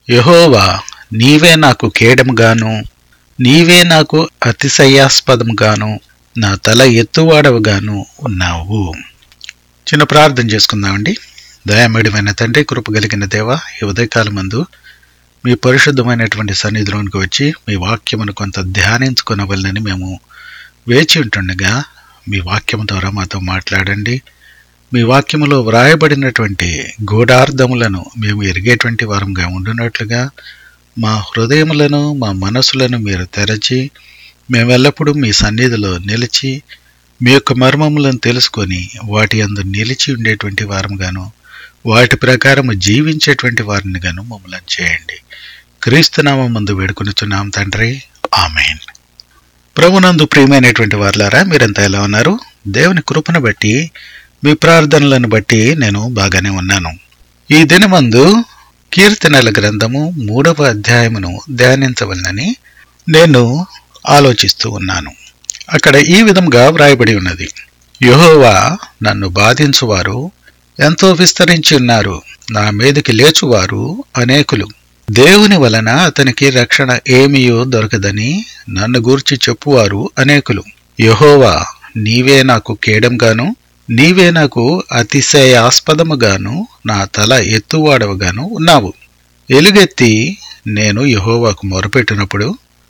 యహోవా నీవే నాకు కేడముగాను నీవే నాకు అతిశయాస్పదముగాను నా తల ఎత్తువాడవుగాను ఉన్నావు చిన్న ప్రార్థన చేసుకుందామండి దయామేడమైన తండ్రి కృప కలిగిన దేవ ఈ ఉదయకాలం మందు మీ పరిశుద్ధమైనటువంటి సన్నిధిలోనికి వచ్చి మీ వాక్యమును కొంత ధ్యానించుకునవలనని మేము వేచి ఉంటుండగా మీ వాక్యము ద్వారా మాతో మాట్లాడండి మీ వాక్యములో వ్రాయబడినటువంటి గూఢార్థములను మేము ఎరిగేటువంటి వారంగా ఉండునట్లుగా మా హృదయములను మా మనసులను మీరు తెరచి మేము ఎల్లప్పుడూ మీ సన్నిధిలో నిలిచి మీ యొక్క మర్మములను తెలుసుకొని వాటి అందు నిలిచి ఉండేటువంటి వారంగాను వాటి ప్రకారము జీవించేటువంటి వారిని గాను మమ్మల్ని చేయండి క్రీస్తునామం ముందు వేడుకొనిచున్నాం తండ్రి ఆమెన్ ప్రభునందు ప్రియమైనటువంటి వారులారా మీరంతా ఎలా ఉన్నారు దేవుని కృపను బట్టి మీ ప్రార్థనలను బట్టి నేను బాగానే ఉన్నాను ఈ దినమందు కీర్తనల గ్రంథము మూడవ అధ్యాయమును ధ్యానించవలనని నేను ఆలోచిస్తూ ఉన్నాను అక్కడ ఈ విధంగా వ్రాయబడి ఉన్నది యెహోవా నన్ను బాధించువారు ఎంతో విస్తరించి ఉన్నారు నా మీదకి లేచువారు అనేకులు దేవుని వలన అతనికి రక్షణ ఏమీయో దొరకదని నన్ను గూర్చి చెప్పువారు అనేకులు యెహోవా నీవే నాకు కేడంగాను నీవే నాకు అతిశయాస్పదముగాను నా తల ఎత్తువాడవుగాను ఉన్నావు ఎలుగెత్తి నేను యెహోవాకు మొరపెట్టినప్పుడు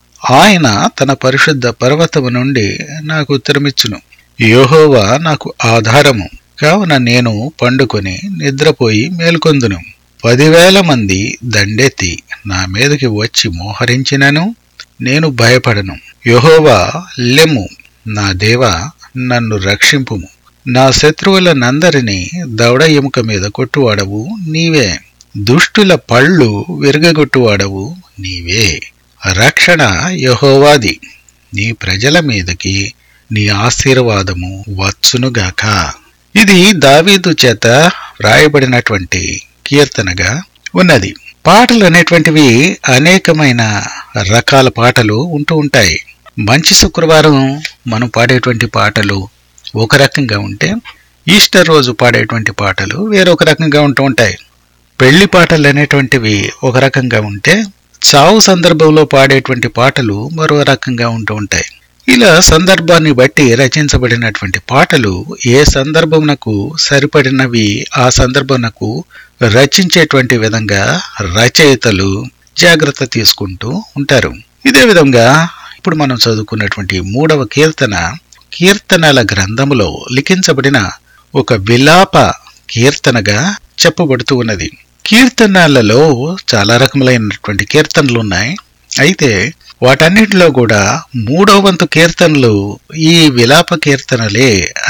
ఆయన తన పరిశుద్ధ పర్వతము నుండి నాకు ఉత్తరమిచ్చును యెహోవా నాకు ఆధారము కావున నేను పండుకొని నిద్రపోయి మేల్కొందును పదివేల మంది దండెత్తి నా మీదకి వచ్చి మోహరించినను నేను భయపడను యెహోవా లెమ్ము నా దేవా నన్ను రక్షింపుము నా శత్రువులనందరినీ దవడ ఎముక మీద కొట్టువాడవు నీవే దుష్టుల పళ్ళు విరగగొట్టువాడవు నీవే రక్షణ యహోవాది నీ ప్రజల మీదకి నీ ఆశీర్వాదము వచ్చునుగాక ఇది దావీదు చేత వ్రాయబడినటువంటి కీర్తనగా ఉన్నది పాటలు అనేటువంటివి అనేకమైన రకాల పాటలు ఉంటూ ఉంటాయి మంచి శుక్రవారం మనం పాడేటువంటి పాటలు ఒక రకంగా ఉంటే ఈస్టర్ రోజు పాడేటువంటి పాటలు వేరొక రకంగా ఉంటూ ఉంటాయి పెళ్లి పాటలు అనేటువంటివి ఒక రకంగా ఉంటే చావు సందర్భంలో పాడేటువంటి పాటలు మరో రకంగా ఉంటూ ఉంటాయి ఇలా సందర్భాన్ని బట్టి రచించబడినటువంటి పాటలు ఏ సందర్భమునకు సరిపడినవి ఆ సందర్భమునకు రచించేటువంటి విధంగా రచయితలు జాగ్రత్త తీసుకుంటూ ఉంటారు ఇదే విధంగా ఇప్పుడు మనం చదువుకున్నటువంటి మూడవ కీర్తన కీర్తనల గ్రంథములో లిఖించబడిన ఒక విలాప కీర్తనగా చెప్పబడుతూ ఉన్నది కీర్తనలలో చాలా రకములైనటువంటి కీర్తనలు ఉన్నాయి అయితే వాటన్నిటిలో కూడా మూడో వంతు కీర్తనలు ఈ విలాప కీర్తనలే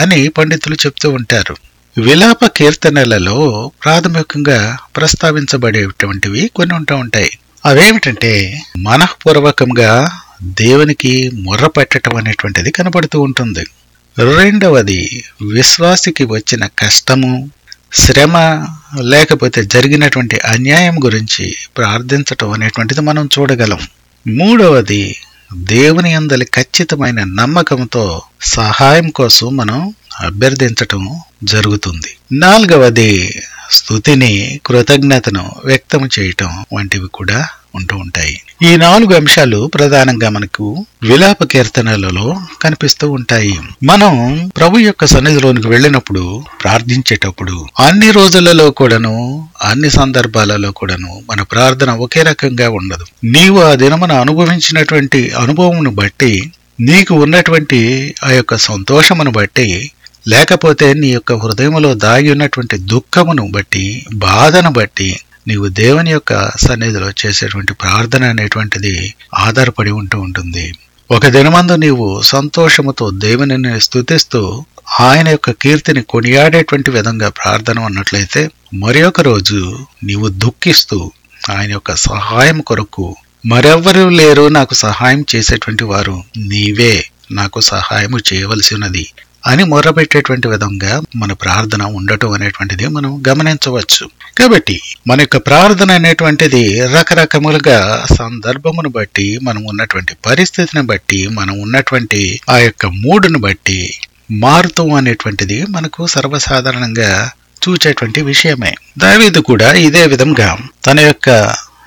అని పండితులు చెప్తూ ఉంటారు విలాప కీర్తనలలో ప్రాథమికంగా ప్రస్తావించబడేటువంటివి కొన్ని ఉంటూ ఉంటాయి అవేమిటంటే మనఃపూర్వకంగా దేవునికి మొర్ర పెట్టడం అనేటువంటిది కనబడుతూ ఉంటుంది రెండవది విశ్వాసికి వచ్చిన కష్టము శ్రమ లేకపోతే జరిగినటువంటి అన్యాయం గురించి ప్రార్థించటం అనేటువంటిది మనం చూడగలం మూడవది దేవుని అందలి ఖచ్చితమైన నమ్మకంతో సహాయం కోసం మనం అభ్యర్థించటం జరుగుతుంది నాలుగవది స్థుతిని కృతజ్ఞతను వ్యక్తం చేయటం వంటివి కూడా ఉంటూ ఉంటాయి ఈ నాలుగు అంశాలు ప్రధానంగా మనకు విలాప కీర్తనలలో కనిపిస్తూ ఉంటాయి మనం ప్రభు యొక్క సన్నిధిలోనికి వెళ్ళినప్పుడు ప్రార్థించేటప్పుడు అన్ని రోజులలో కూడాను అన్ని సందర్భాలలో కూడాను మన ప్రార్థన ఒకే రకంగా ఉండదు నీవు ఆ దినమున అనుభవించినటువంటి అనుభవమును బట్టి నీకు ఉన్నటువంటి ఆ యొక్క సంతోషమును బట్టి లేకపోతే నీ యొక్క హృదయంలో దాగి ఉన్నటువంటి దుఃఖమును బట్టి బాధను బట్టి నీవు దేవుని యొక్క సన్నిధిలో చేసేటువంటి ప్రార్థన అనేటువంటిది ఆధారపడి ఉంటూ ఉంటుంది ఒక దినమందు నీవు సంతోషముతో దేవుని స్థుతిస్తూ ఆయన యొక్క కీర్తిని కొనియాడేటువంటి విధంగా ప్రార్థన ఉన్నట్లయితే మరి ఒక రోజు నీవు దుఃఖిస్తూ ఆయన యొక్క సహాయం కొరకు మరెవ్వరూ లేరు నాకు సహాయం చేసేటువంటి వారు నీవే నాకు సహాయము చేయవలసి ఉన్నది అని మొర్రపెట్టేటువంటి విధంగా మన ప్రార్థన ఉండటం అనేటువంటిది మనం గమనించవచ్చు కాబట్టి మన యొక్క ప్రార్థన అనేటువంటిది రకరకములుగా సందర్భమును బట్టి మనం ఉన్నటువంటి పరిస్థితిని బట్టి మనం ఉన్నటువంటి ఆ యొక్క మూడును బట్టి మారుతూ అనేటువంటిది మనకు సర్వసాధారణంగా చూచేటువంటి విషయమే దావీదు కూడా ఇదే విధంగా తన యొక్క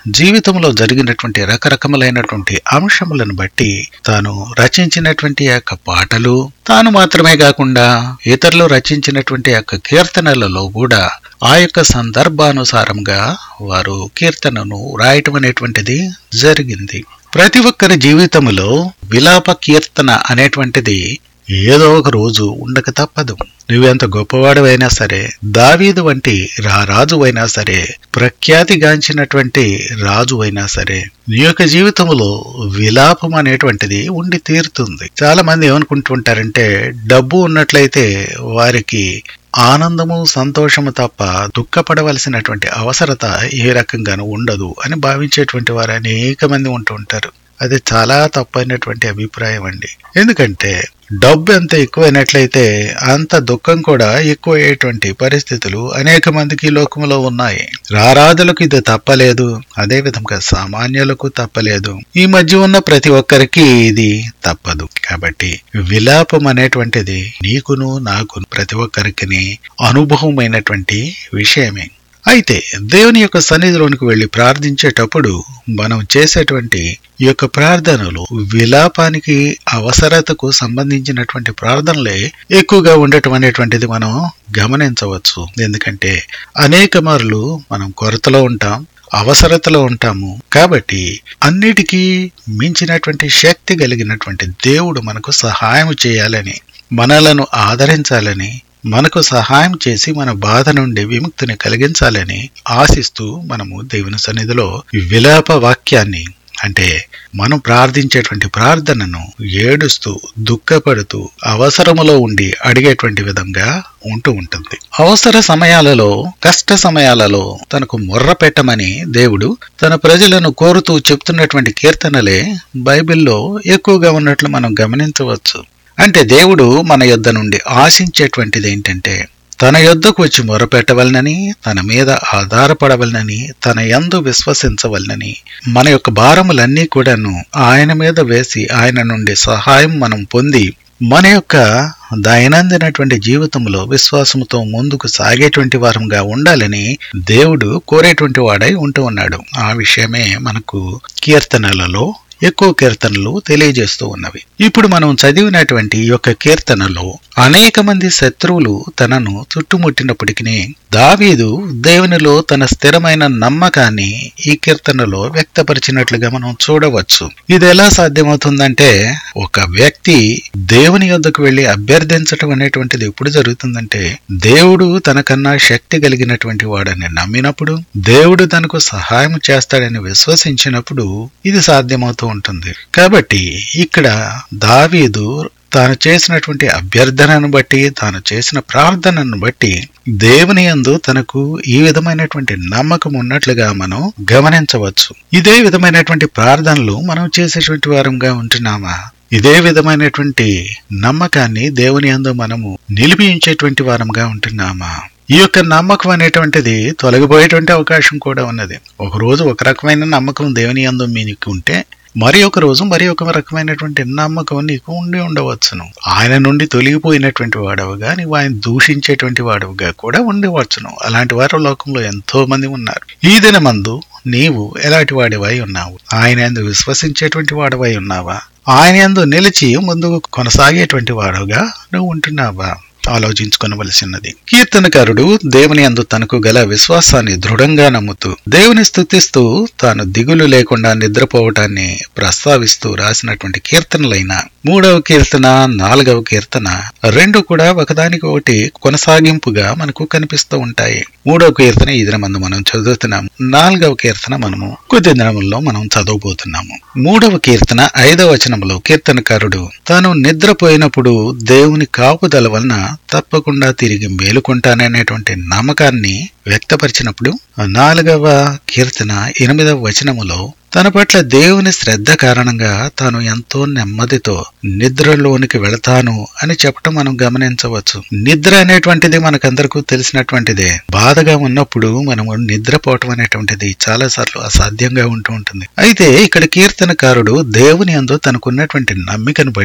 జీవితంలో జరిగినటువంటి రకరకములైనటువంటి అంశములను బట్టి తాను రచించినటువంటి ఆ యొక్క పాటలు తాను మాత్రమే కాకుండా ఇతరులు రచించినటువంటి ఆ యొక్క కీర్తనలలో కూడా ఆ యొక్క సందర్భానుసారంగా వారు కీర్తనను రాయటం అనేటువంటిది జరిగింది ప్రతి ఒక్కరి జీవితంలో విలాప కీర్తన అనేటువంటిది ఏదో ఒక రోజు ఉండక తప్పదు నువ్వెంత గొప్పవాడవైనా సరే దావీదు వంటి రా రాజు అయినా సరే ప్రఖ్యాతిగాంచినటువంటి రాజు అయినా సరే నీ యొక్క జీవితంలో విలాపం అనేటువంటిది ఉండి తీరుతుంది చాలా మంది ఏమనుకుంటుంటారంటే డబ్బు ఉన్నట్లయితే వారికి ఆనందము సంతోషము తప్ప దుఃఖపడవలసినటువంటి అవసరత ఏ రకంగానూ ఉండదు అని భావించేటువంటి వారు అనేక మంది ఉంటూ ఉంటారు అది చాలా తప్పైనటువంటి అభిప్రాయం అండి ఎందుకంటే డబ్బు ఎంత ఎక్కువైనట్లయితే అంత దుఃఖం కూడా ఎక్కువయ్యేటువంటి పరిస్థితులు అనేక మందికి ఈ లోకంలో ఉన్నాయి రారాధులకు ఇది తప్పలేదు అదే విధంగా సామాన్యులకు తప్పలేదు ఈ మధ్య ఉన్న ప్రతి ఒక్కరికి ఇది తప్పదు కాబట్టి విలాపం అనేటువంటిది నీకును నాకు ప్రతి ఒక్కరికి అనుభవమైనటువంటి విషయమే అయితే దేవుని యొక్క సన్నిధిలోనికి వెళ్లి ప్రార్థించేటప్పుడు మనం చేసేటువంటి ఈ యొక్క ప్రార్థనలు విలాపానికి అవసరతకు సంబంధించినటువంటి ప్రార్థనలే ఎక్కువగా ఉండటం అనేటువంటిది మనం గమనించవచ్చు ఎందుకంటే అనేక మార్లు మనం కొరతలో ఉంటాం అవసరతలో ఉంటాము కాబట్టి అన్నిటికీ మించినటువంటి శక్తి కలిగినటువంటి దేవుడు మనకు సహాయం చేయాలని మనలను ఆదరించాలని మనకు సహాయం చేసి మన బాధ నుండి విముక్తిని కలిగించాలని ఆశిస్తూ మనము దేవుని సన్నిధిలో విలాప వాక్యాన్ని అంటే మనం ప్రార్థించేటువంటి ప్రార్థనను ఏడుస్తూ దుఃఖపడుతూ అవసరములో ఉండి అడిగేటువంటి విధంగా ఉంటూ ఉంటుంది అవసర సమయాలలో కష్ట సమయాలలో తనకు మొర్ర పెట్టమని దేవుడు తన ప్రజలను కోరుతూ చెప్తున్నటువంటి కీర్తనలే బైబిల్లో ఎక్కువగా ఉన్నట్లు మనం గమనించవచ్చు అంటే దేవుడు మన యొద్ద నుండి ఆశించేటువంటిది ఏంటంటే తన యొద్దకు వచ్చి మొరపెట్టవలనని తన మీద ఆధారపడవలనని తన యందు విశ్వసించవలనని మన యొక్క భారములన్నీ కూడాను ఆయన మీద వేసి ఆయన నుండి సహాయం మనం పొంది మన యొక్క దైనందినటువంటి జీవితంలో విశ్వాసంతో ముందుకు సాగేటువంటి వారంగా ఉండాలని దేవుడు కోరేటువంటి వాడై ఉంటూ ఉన్నాడు ఆ విషయమే మనకు కీర్తనలలో ఎక్కువ కీర్తనలు తెలియజేస్తూ ఉన్నవి ఇప్పుడు మనం చదివినటువంటి ఈ యొక్క కీర్తనలో అనేక మంది శత్రువులు తనను చుట్టుముట్టినప్పటికీ దావీదు దేవునిలో తన స్థిరమైన నమ్మకాన్ని ఈ కీర్తనలో వ్యక్తపరిచినట్లుగా మనం చూడవచ్చు ఇది ఎలా సాధ్యమవుతుందంటే ఒక వ్యక్తి దేవుని యొద్దకు వెళ్లి అభ్యర్థించటం అనేటువంటిది ఎప్పుడు జరుగుతుందంటే దేవుడు తనకన్నా శక్తి కలిగినటువంటి వాడని నమ్మినప్పుడు దేవుడు తనకు సహాయం చేస్తాడని విశ్వసించినప్పుడు ఇది సాధ్యమవుతూ ఉంటుంది కాబట్టి ఇక్కడ దావీదు తాను చేసినటువంటి అభ్యర్థనను బట్టి తాను చేసిన ప్రార్థనను బట్టి దేవుని యందు తనకు ఈ విధమైనటువంటి నమ్మకం ఉన్నట్లుగా మనం గమనించవచ్చు ఇదే విధమైనటువంటి ప్రార్థనలు మనం చేసేటువంటి వారంగా ఉంటున్నామా ఇదే విధమైనటువంటి నమ్మకాన్ని దేవుని యందు మనము నిలిపించేటువంటి వారంగా ఉంటున్నామా ఈ యొక్క నమ్మకం అనేటువంటిది తొలగిపోయేటువంటి అవకాశం కూడా ఉన్నది ఒక రోజు ఒక రకమైన నమ్మకం దేవుని యందు మీకు ఉంటే మరి ఒక రోజు మరి ఒక రకమైనటువంటి నమ్మకం నీకు ఉండి ఉండవచ్చును ఆయన నుండి తొలగిపోయినటువంటి వాడవుగా నీవు ఆయన దూషించేటువంటి వాడవుగా కూడా ఉండవచ్చును అలాంటి వారు లోకంలో ఎంతో మంది ఉన్నారు ఈ దినమందు నీవు ఎలాంటి వాడివై ఉన్నావు ఆయన ఎందు విశ్వసించేటువంటి వాడవై ఉన్నావా ఆయన ఎందు నిలిచి ముందుకు కొనసాగేటువంటి వాడుగా నువ్వు ఉంటున్నావా ఆలోచించుకొనవలసినది కీర్తనకారుడు దేవుని అందు తనకు గల విశ్వాసాన్ని దృఢంగా నమ్ముతూ దేవుని స్థుతిస్తూ తాను దిగులు లేకుండా నిద్రపోవటాన్ని ప్రస్తావిస్తూ రాసినటువంటి కీర్తనలైన మూడవ కీర్తన నాలుగవ కీర్తన రెండు కూడా ఒకదానికి ఒకటి కొనసాగింపుగా మనకు కనిపిస్తూ ఉంటాయి మూడవ కీర్తన ఈ దినమందు మనం చదువుతున్నాము నాలుగవ కీర్తన మనము కొద్ది దినముల్లో మనం చదవబోతున్నాము మూడవ కీర్తన ఐదవ వచనంలో కీర్తనకారుడు తాను నిద్రపోయినప్పుడు దేవుని కాపుదల వలన తప్పకుండా తిరిగి మేలుకుంటాననేటువంటి నమ్మకాన్ని వ్యక్తపరిచినప్పుడు నాలుగవ కీర్తన ఎనిమిదవ వచనములో తన పట్ల దేవుని శ్రద్ధ కారణంగా తాను ఎంతో నెమ్మదితో నిద్రలోనికి వెళతాను అని చెప్పటం మనం గమనించవచ్చు నిద్ర అనేటువంటిది మనకందరికీ తెలిసినటువంటిదే బాధగా ఉన్నప్పుడు మనము నిద్రపోవటం అనేటువంటిది చాలా సార్లు అసాధ్యంగా ఉంటూ ఉంటుంది అయితే ఇక్కడ కీర్తనకారుడు దేవుని అందు తనకున్నటువంటి నమ్మికను బట్టి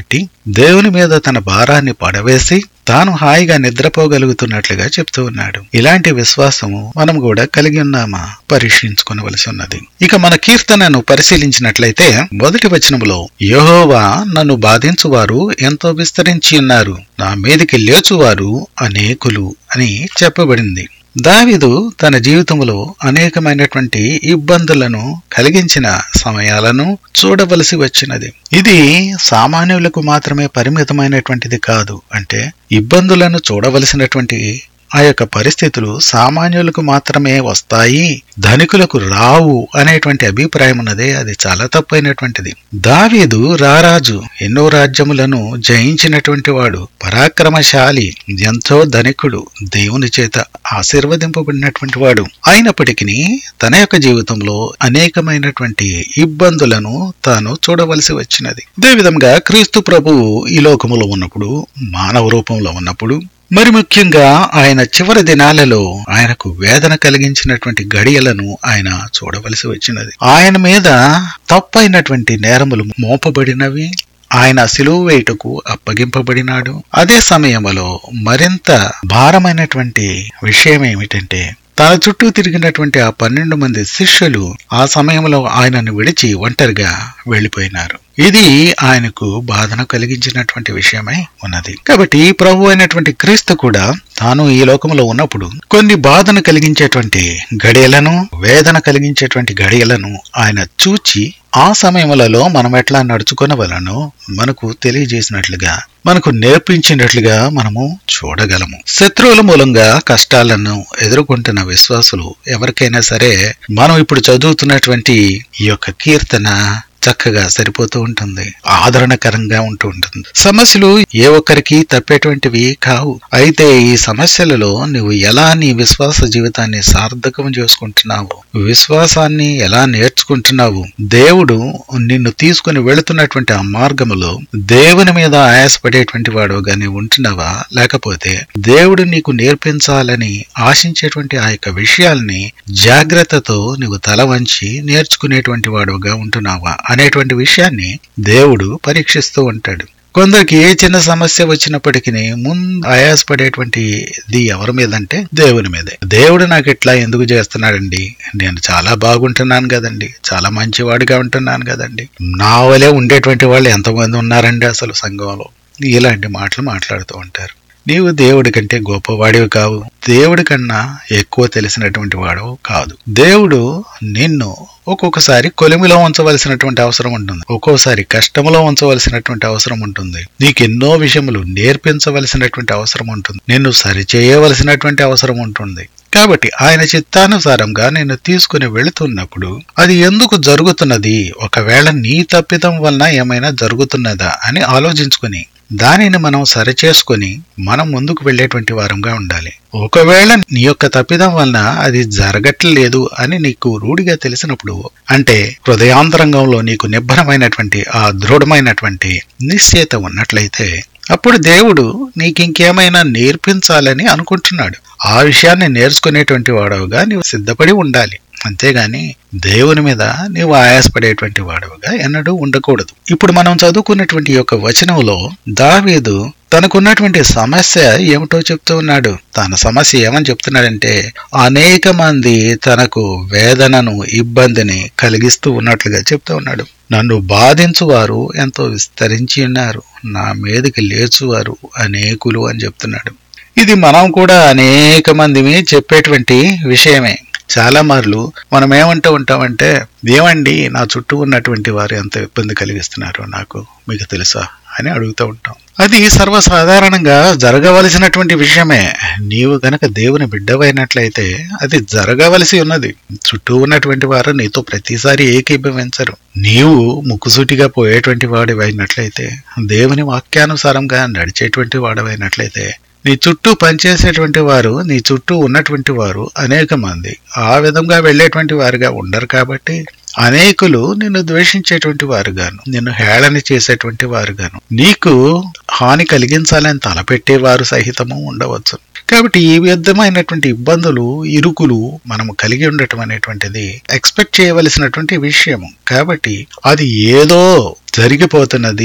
దేవుని మీద తన భారాన్ని పడవేసి తాను హాయిగా నిద్రపోగలుగుతున్నట్లుగా చెప్తూ ఉన్నాడు ఇలాంటి విశ్వాసము మనం కూడా కలిగి ఉన్నామా పరీక్షించుకోవలసి ఉన్నది ఇక మన కీర్తనను పరిశీలించినట్లయితే మొదటి వచనములో యహోవా నన్ను బాధించువారు ఎంతో విస్తరించి ఉన్నారు నా మీదికి లేచువారు అనేకులు అని చెప్పబడింది దావిదు తన జీవితంలో అనేకమైనటువంటి ఇబ్బందులను కలిగించిన సమయాలను చూడవలసి వచ్చినది ఇది సామాన్యులకు మాత్రమే పరిమితమైనటువంటిది కాదు అంటే ఇబ్బందులను చూడవలసినటువంటి ఆ యొక్క పరిస్థితులు సామాన్యులకు మాత్రమే వస్తాయి ధనికులకు రావు అనేటువంటి అభిప్రాయం ఉన్నదే అది చాలా తప్పైనటువంటిది దావీదు రారాజు ఎన్నో రాజ్యములను జయించినటువంటి వాడు పరాక్రమశాలి ఎంతో ధనికుడు దేవుని చేత ఆశీర్వదింపబడినటువంటి వాడు అయినప్పటికీ తన యొక్క జీవితంలో అనేకమైనటువంటి ఇబ్బందులను తాను చూడవలసి వచ్చినది అదేవిధంగా క్రీస్తు ప్రభువు ఈ లోకములో ఉన్నప్పుడు మానవ రూపంలో ఉన్నప్పుడు మరి ముఖ్యంగా ఆయన చివరి దినాలలో ఆయనకు వేదన కలిగించినటువంటి గడియలను ఆయన చూడవలసి వచ్చినది ఆయన మీద తప్పైనటువంటి నేరములు మోపబడినవి ఆయన సిలువ వేయుటకు అప్పగింపబడినాడు అదే సమయంలో మరింత భారమైనటువంటి విషయం ఏమిటంటే తన చుట్టూ తిరిగినటువంటి ఆ పన్నెండు మంది శిష్యులు ఆ సమయంలో ఆయనను విడిచి ఒంటరిగా వెళ్లిపోయినారు ఇది ఆయనకు బాధను కలిగించినటువంటి విషయమై ఉన్నది కాబట్టి ప్రభు అయినటువంటి క్రీస్తు కూడా తాను ఈ లోకంలో ఉన్నప్పుడు కొన్ని బాధను కలిగించేటువంటి గడియలను వేదన కలిగించేటువంటి గడియలను ఆయన చూచి ఆ సమయములలో మనం ఎట్లా నడుచుకొనవలనో మనకు తెలియజేసినట్లుగా మనకు నేర్పించినట్లుగా మనము చూడగలము శత్రువుల మూలంగా కష్టాలను ఎదుర్కొంటున్న విశ్వాసులు ఎవరికైనా సరే మనం ఇప్పుడు చదువుతున్నటువంటి ఈ యొక్క కీర్తన చక్కగా సరిపోతూ ఉంటుంది ఆదరణకరంగా ఉంటూ ఉంటుంది సమస్యలు ఏ ఒక్కరికి తప్పేటువంటివి కావు అయితే ఈ సమస్యలలో నువ్వు ఎలా నీ విశ్వాస జీవితాన్ని సార్థకం చేసుకుంటున్నావు విశ్వాసాన్ని ఎలా నేర్చుకుంటున్నావు దేవుడు నిన్ను తీసుకుని వెళుతున్నటువంటి ఆ మార్గములో దేవుని మీద ఆయాసపడేటువంటి వాడు గాని ఉంటున్నావా లేకపోతే దేవుడు నీకు నేర్పించాలని ఆశించేటువంటి ఆ యొక్క విషయాల్ని జాగ్రత్తతో నువ్వు తల వంచి నేర్చుకునేటువంటి వాడుగా ఉంటున్నావా అనేటువంటి విషయాన్ని దేవుడు పరీక్షిస్తూ ఉంటాడు కొందరికి ఏ చిన్న సమస్య వచ్చినప్పటికీ ముందు ఆయాసపడేటువంటిది ఎవరి మీద అంటే దేవుని మీదే దేవుడు నాకు ఇట్లా ఎందుకు చేస్తున్నాడండి నేను చాలా బాగుంటున్నాను కదండి చాలా మంచివాడిగా ఉంటున్నాను కదండి నా వలే ఉండేటువంటి వాళ్ళు ఎంతమంది ఉన్నారండి అసలు సంఘంలో ఇలాంటి మాటలు మాట్లాడుతూ ఉంటారు నీవు దేవుడి కంటే గొప్పవాడివి కావు దేవుడి కన్నా ఎక్కువ తెలిసినటువంటి వాడు కాదు దేవుడు నిన్ను ఒక్కొక్కసారి కొలిమిలో ఉంచవలసినటువంటి అవసరం ఉంటుంది ఒక్కోసారి కష్టములో ఉంచవలసినటువంటి అవసరం ఉంటుంది నీకు ఎన్నో విషయములు నేర్పించవలసినటువంటి అవసరం ఉంటుంది నిన్ను సరిచేయవలసినటువంటి అవసరం ఉంటుంది కాబట్టి ఆయన చిత్తానుసారంగా నిన్ను తీసుకుని వెళుతున్నప్పుడు అది ఎందుకు జరుగుతున్నది ఒకవేళ నీ తప్పిదం వలన ఏమైనా జరుగుతున్నదా అని ఆలోచించుకుని దానిని మనం సరిచేసుకొని మనం ముందుకు వెళ్ళేటువంటి వారంగా ఉండాలి ఒకవేళ నీ యొక్క తప్పిదం వలన అది జరగట్లేదు అని నీకు రూఢిగా తెలిసినప్పుడు అంటే హృదయాంతరంగంలో నీకు నిబ్బరమైనటువంటి ఆ దృఢమైనటువంటి నిశ్చయత ఉన్నట్లయితే అప్పుడు దేవుడు నీకు ఇంకేమైనా నేర్పించాలని అనుకుంటున్నాడు ఆ విషయాన్ని నేర్చుకునేటువంటి వాడవుగా నీవు సిద్ధపడి ఉండాలి అంతేగాని దేవుని మీద నీవు ఆయాసపడేటువంటి వాడవుగా ఎన్నడూ ఉండకూడదు ఇప్పుడు మనం చదువుకున్నటువంటి యొక్క వచనంలో దావీదు తనకున్నటువంటి సమస్య ఏమిటో చెప్తూ ఉన్నాడు తన సమస్య ఏమని చెప్తున్నాడంటే అనేక మంది తనకు వేదనను ఇబ్బందిని కలిగిస్తూ ఉన్నట్లుగా చెప్తూ ఉన్నాడు నన్ను బాధించువారు ఎంతో విస్తరించి ఉన్నారు నా మీదకి లేచువారు అనేకులు అని చెప్తున్నాడు ఇది మనం కూడా అనేక మందిమి చెప్పేటువంటి విషయమే చాలా మార్లు మనం ఏమంటూ ఉంటామంటే ఏమండి నా చుట్టూ ఉన్నటువంటి వారు ఎంత ఇబ్బంది కలిగిస్తున్నారు నాకు మీకు తెలుసా అని అడుగుతూ ఉంటాం అది సర్వసాధారణంగా జరగవలసినటువంటి విషయమే నీవు గనక దేవుని బిడ్డవైనట్లయితే అది జరగవలసి ఉన్నది చుట్టూ ఉన్నటువంటి వారు నీతో ప్రతిసారి ఏకీభవించరు నీవు ముక్కుసూటిగా పోయేటువంటి వాడివైనట్లయితే దేవుని వాక్యానుసారంగా నడిచేటువంటి వాడవైనట్లయితే నీ చుట్టూ పనిచేసేటువంటి వారు నీ చుట్టూ ఉన్నటువంటి వారు అనేక మంది ఆ విధంగా వెళ్ళేటువంటి వారుగా ఉండరు కాబట్టి అనేకులు నిన్ను ద్వేషించేటువంటి వారుగాను నిన్ను హేళన చేసేటువంటి వారుగాను నీకు హాని కలిగించాలని తలపెట్టేవారు సహితము ఉండవచ్చు కాబట్టి ఈ విధమైనటువంటి ఇబ్బందులు ఇరుకులు మనము కలిగి ఉండటం అనేటువంటిది ఎక్స్పెక్ట్ చేయవలసినటువంటి విషయము కాబట్టి అది ఏదో జరిగిపోతున్నది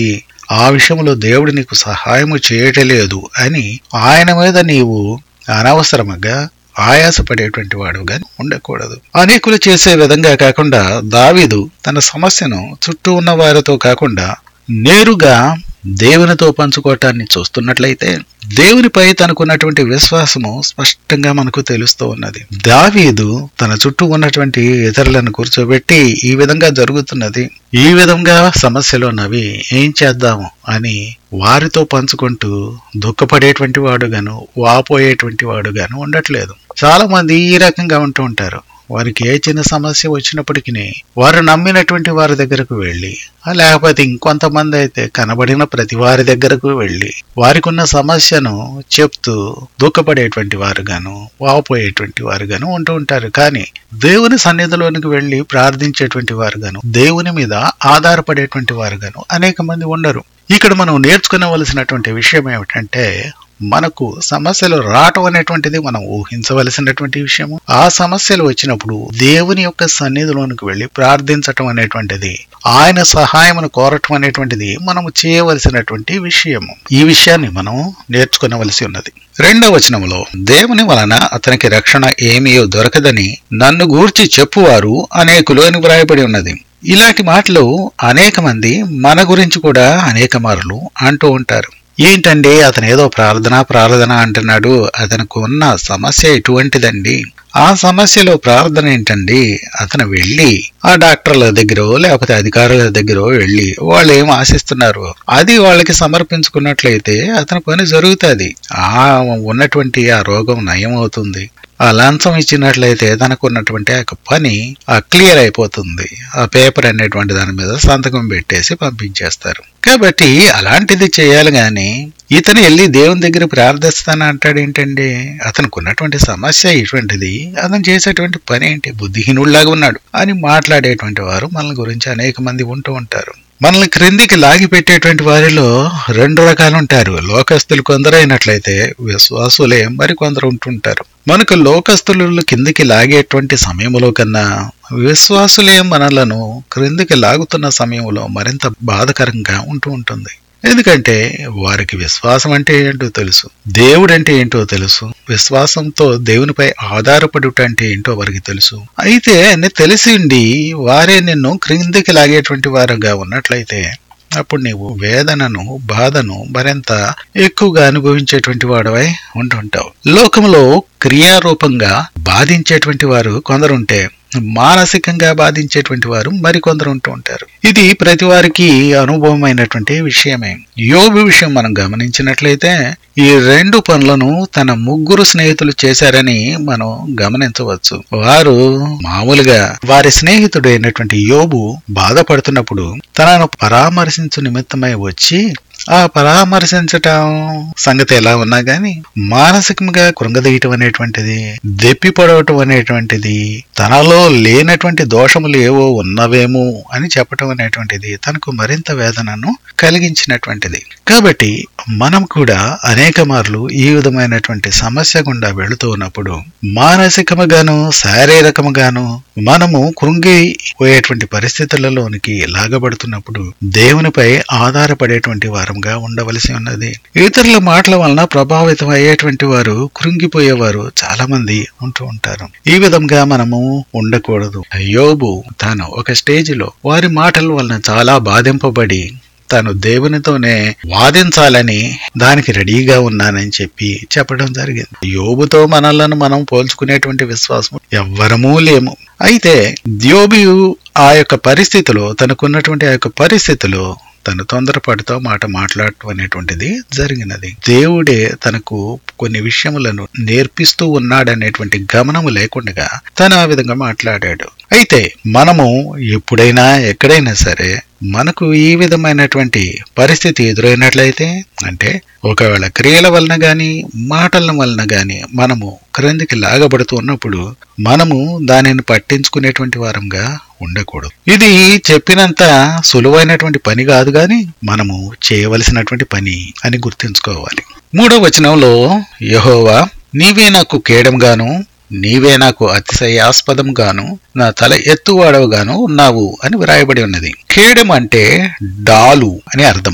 ఆ విషయంలో దేవుడు నీకు సహాయము చేయటలేదు అని ఆయన మీద నీవు అనవసరముగా ఆయాసపడేటువంటి వాడుగా ఉండకూడదు అనేకులు చేసే విధంగా కాకుండా దావీదు తన సమస్యను చుట్టూ ఉన్న వారితో కాకుండా నేరుగా దేవునితో పంచుకోవటాన్ని చూస్తున్నట్లయితే దేవునిపై తనకున్నటువంటి విశ్వాసము స్పష్టంగా మనకు తెలుస్తూ ఉన్నది దావీదు తన చుట్టూ ఉన్నటువంటి ఇతరులను కూర్చోబెట్టి ఈ విధంగా జరుగుతున్నది ఈ విధంగా సమస్యలు ఉన్నవి ఏం చేద్దాము అని వారితో పంచుకుంటూ దుఃఖపడేటువంటి వాడుగాను వాపోయేటువంటి వాడుగాను ఉండట్లేదు చాలా మంది ఈ రకంగా ఉంటూ ఉంటారు వారికి ఏ చిన్న సమస్య వచ్చినప్పటికీ వారు నమ్మినటువంటి వారి దగ్గరకు వెళ్ళి లేకపోతే ఇంకొంతమంది అయితే కనబడిన ప్రతి వారి దగ్గరకు వెళ్ళి వారికి ఉన్న సమస్యను చెప్తూ దుఃఖపడేటువంటి వారుగాను వాపోయేటువంటి వారుగాను ఉంటూ ఉంటారు కానీ దేవుని సన్నిధిలోనికి వెళ్ళి ప్రార్థించేటువంటి వారుగాను దేవుని మీద ఆధారపడేటువంటి వారుగాను అనేక మంది ఉండరు ఇక్కడ మనం నేర్చుకునవలసినటువంటి విషయం ఏమిటంటే మనకు సమస్యలు రావటం అనేటువంటిది మనం ఊహించవలసినటువంటి విషయము ఆ సమస్యలు వచ్చినప్పుడు దేవుని యొక్క సన్నిధిలోనికి వెళ్ళి ప్రార్థించటం అనేటువంటిది ఆయన సహాయమును కోరటం అనేటువంటిది మనము చేయవలసినటువంటి విషయము ఈ విషయాన్ని మనం నేర్చుకునవలసి ఉన్నది రెండవ వచనములో దేవుని వలన అతనికి రక్షణ ఏమీ దొరకదని నన్ను గూర్చి చెప్పువారు అనేకులు అని వ్రాయబడి ఉన్నది ఇలాంటి మాటలు అనేక మంది మన గురించి కూడా అనేక మారులు అంటూ ఉంటారు ఏంటండి అతను ఏదో ప్రార్థన ప్రార్థన అంటున్నాడు అతనికి ఉన్న సమస్య ఎటువంటిదండి ఆ సమస్యలో ప్రార్థన ఏంటండి అతను వెళ్ళి ఆ డాక్టర్ల దగ్గర లేకపోతే అధికారుల దగ్గర వెళ్ళి వాళ్ళు ఏం ఆశిస్తున్నారు అది వాళ్ళకి సమర్పించుకున్నట్లయితే అతని పని జరుగుతుంది ఆ ఉన్నటువంటి ఆ రోగం నయం అవుతుంది ఆ లంచం ఇచ్చినట్లయితే తనకు ఉన్నటువంటి ఆ పని ఆ క్లియర్ అయిపోతుంది ఆ పేపర్ అనేటువంటి దాని మీద సంతకం పెట్టేసి పంపించేస్తారు కాబట్టి అలాంటిది చేయాలి గాని ఇతను వెళ్ళి దేవుని దగ్గర ప్రార్థిస్తాను అంటాడు ఏంటండి అతనికి ఉన్నటువంటి సమస్య ఇటువంటిది అతను చేసేటువంటి పని ఏంటి బుద్ధిహీనుడిలాగా ఉన్నాడు అని మాట్లాడేటువంటి వారు మన గురించి అనేక మంది ఉంటూ ఉంటారు మనల్ని క్రిందికి లాగి పెట్టేటువంటి వారిలో రెండు రకాలు ఉంటారు లోకస్తులు కొందరైనట్లయితే విశ్వాసులే మరి కొందరు ఉంటుంటారు మనకు లోకస్తులు కిందికి లాగేటువంటి సమయంలో కన్నా విశ్వాసులే మనలను క్రిందికి లాగుతున్న సమయంలో మరింత బాధకరంగా ఉంటూ ఉంటుంది ఎందుకంటే వారికి విశ్వాసం అంటే ఏంటో తెలుసు దేవుడు అంటే ఏంటో తెలుసు విశ్వాసంతో దేవునిపై ఆధారపడుట అంటే ఏంటో వారికి తెలుసు అయితే అన్ని తెలిసిండి వారే నిన్ను క్రిందికి లాగేటువంటి వారుగా ఉన్నట్లయితే అప్పుడు నీవు వేదనను బాధను మరింత ఎక్కువగా అనుభవించేటువంటి వాడవై ఉంటుంటావు లోకంలో క్రియారూపంగా బాధించేటువంటి వారు కొందరుంటే మానసికంగా బాధించేటువంటి వారు మరికొందరు ఉంటూ ఉంటారు ఇది ప్రతి వారికి అనుభవమైనటువంటి విషయమే యోబు విషయం మనం గమనించినట్లయితే ఈ రెండు పనులను తన ముగ్గురు స్నేహితులు చేశారని మనం గమనించవచ్చు వారు మామూలుగా వారి స్నేహితుడు అయినటువంటి యోబు బాధపడుతున్నప్పుడు తనను పరామర్శించు నిమిత్తమై వచ్చి ఆ పరామర్శించటం సంగతి ఎలా ఉన్నా గాని మానసికంగా కృంగదీయటం అనేటువంటిది దెప్పిపడవటం అనేటువంటిది తనలో లేనటువంటి దోషములు ఏవో ఉన్నవేమో అని చెప్పటం అనేటువంటిది తనకు మరింత వేదనను కలిగించినటువంటిది కాబట్టి మనం కూడా అనేక మార్లు ఈ విధమైనటువంటి సమస్య గుండా వెళుతూ ఉన్నప్పుడు మానసికముగాను శారీరకముగాను మనము కృంగిపోయేటువంటి పరిస్థితులలోనికి లాగబడుతున్నప్పుడు దేవునిపై ఆధారపడేటువంటి వారంగా ఉండవలసి ఉన్నది ఇతరుల మాటల వలన ప్రభావితం అయ్యేటువంటి వారు కృంగిపోయేవారు చాలా మంది ఉంటూ ఉంటారు ఈ విధంగా మనము ఉండకూడదు యోబు తాను ఒక స్టేజిలో వారి మాటల వలన చాలా బాధింపబడి తాను దేవునితోనే వాదించాలని దానికి రెడీగా ఉన్నానని చెప్పి చెప్పడం జరిగింది యోబుతో మనలను మనం పోల్చుకునేటువంటి విశ్వాసం ఎవ్వరమూ లేము అయితే ద్యోబియు ఆ యొక్క పరిస్థితిలో తనకున్నటువంటి ఆ యొక్క పరిస్థితిలో తను తొందరపాటుతో మాట మాట్లాడటం అనేటువంటిది జరిగినది దేవుడే తనకు కొన్ని విషయములను నేర్పిస్తూ ఉన్నాడనేటువంటి గమనము లేకుండా తను ఆ విధంగా మాట్లాడాడు అయితే మనము ఎప్పుడైనా ఎక్కడైనా సరే మనకు ఈ విధమైనటువంటి పరిస్థితి ఎదురైనట్లయితే అంటే ఒకవేళ క్రియల వలన గాని మాటల వలన గాని మనము క్రిందికి లాగబడుతూ ఉన్నప్పుడు మనము దానిని పట్టించుకునేటువంటి వారంగా ఉండకూడదు ఇది చెప్పినంత సులువైనటువంటి పని కాదు గాని మనము చేయవలసినటువంటి పని అని గుర్తుంచుకోవాలి మూడో వచనంలో యహోవా నీవే నాకు కేడంగాను నీవే నాకు అతిశయాస్పదంగాను నా తల ఎత్తువాడవుగాను ఉన్నావు అని వ్రాయబడి ఉన్నది కేడం అంటే డాలు అని అర్థము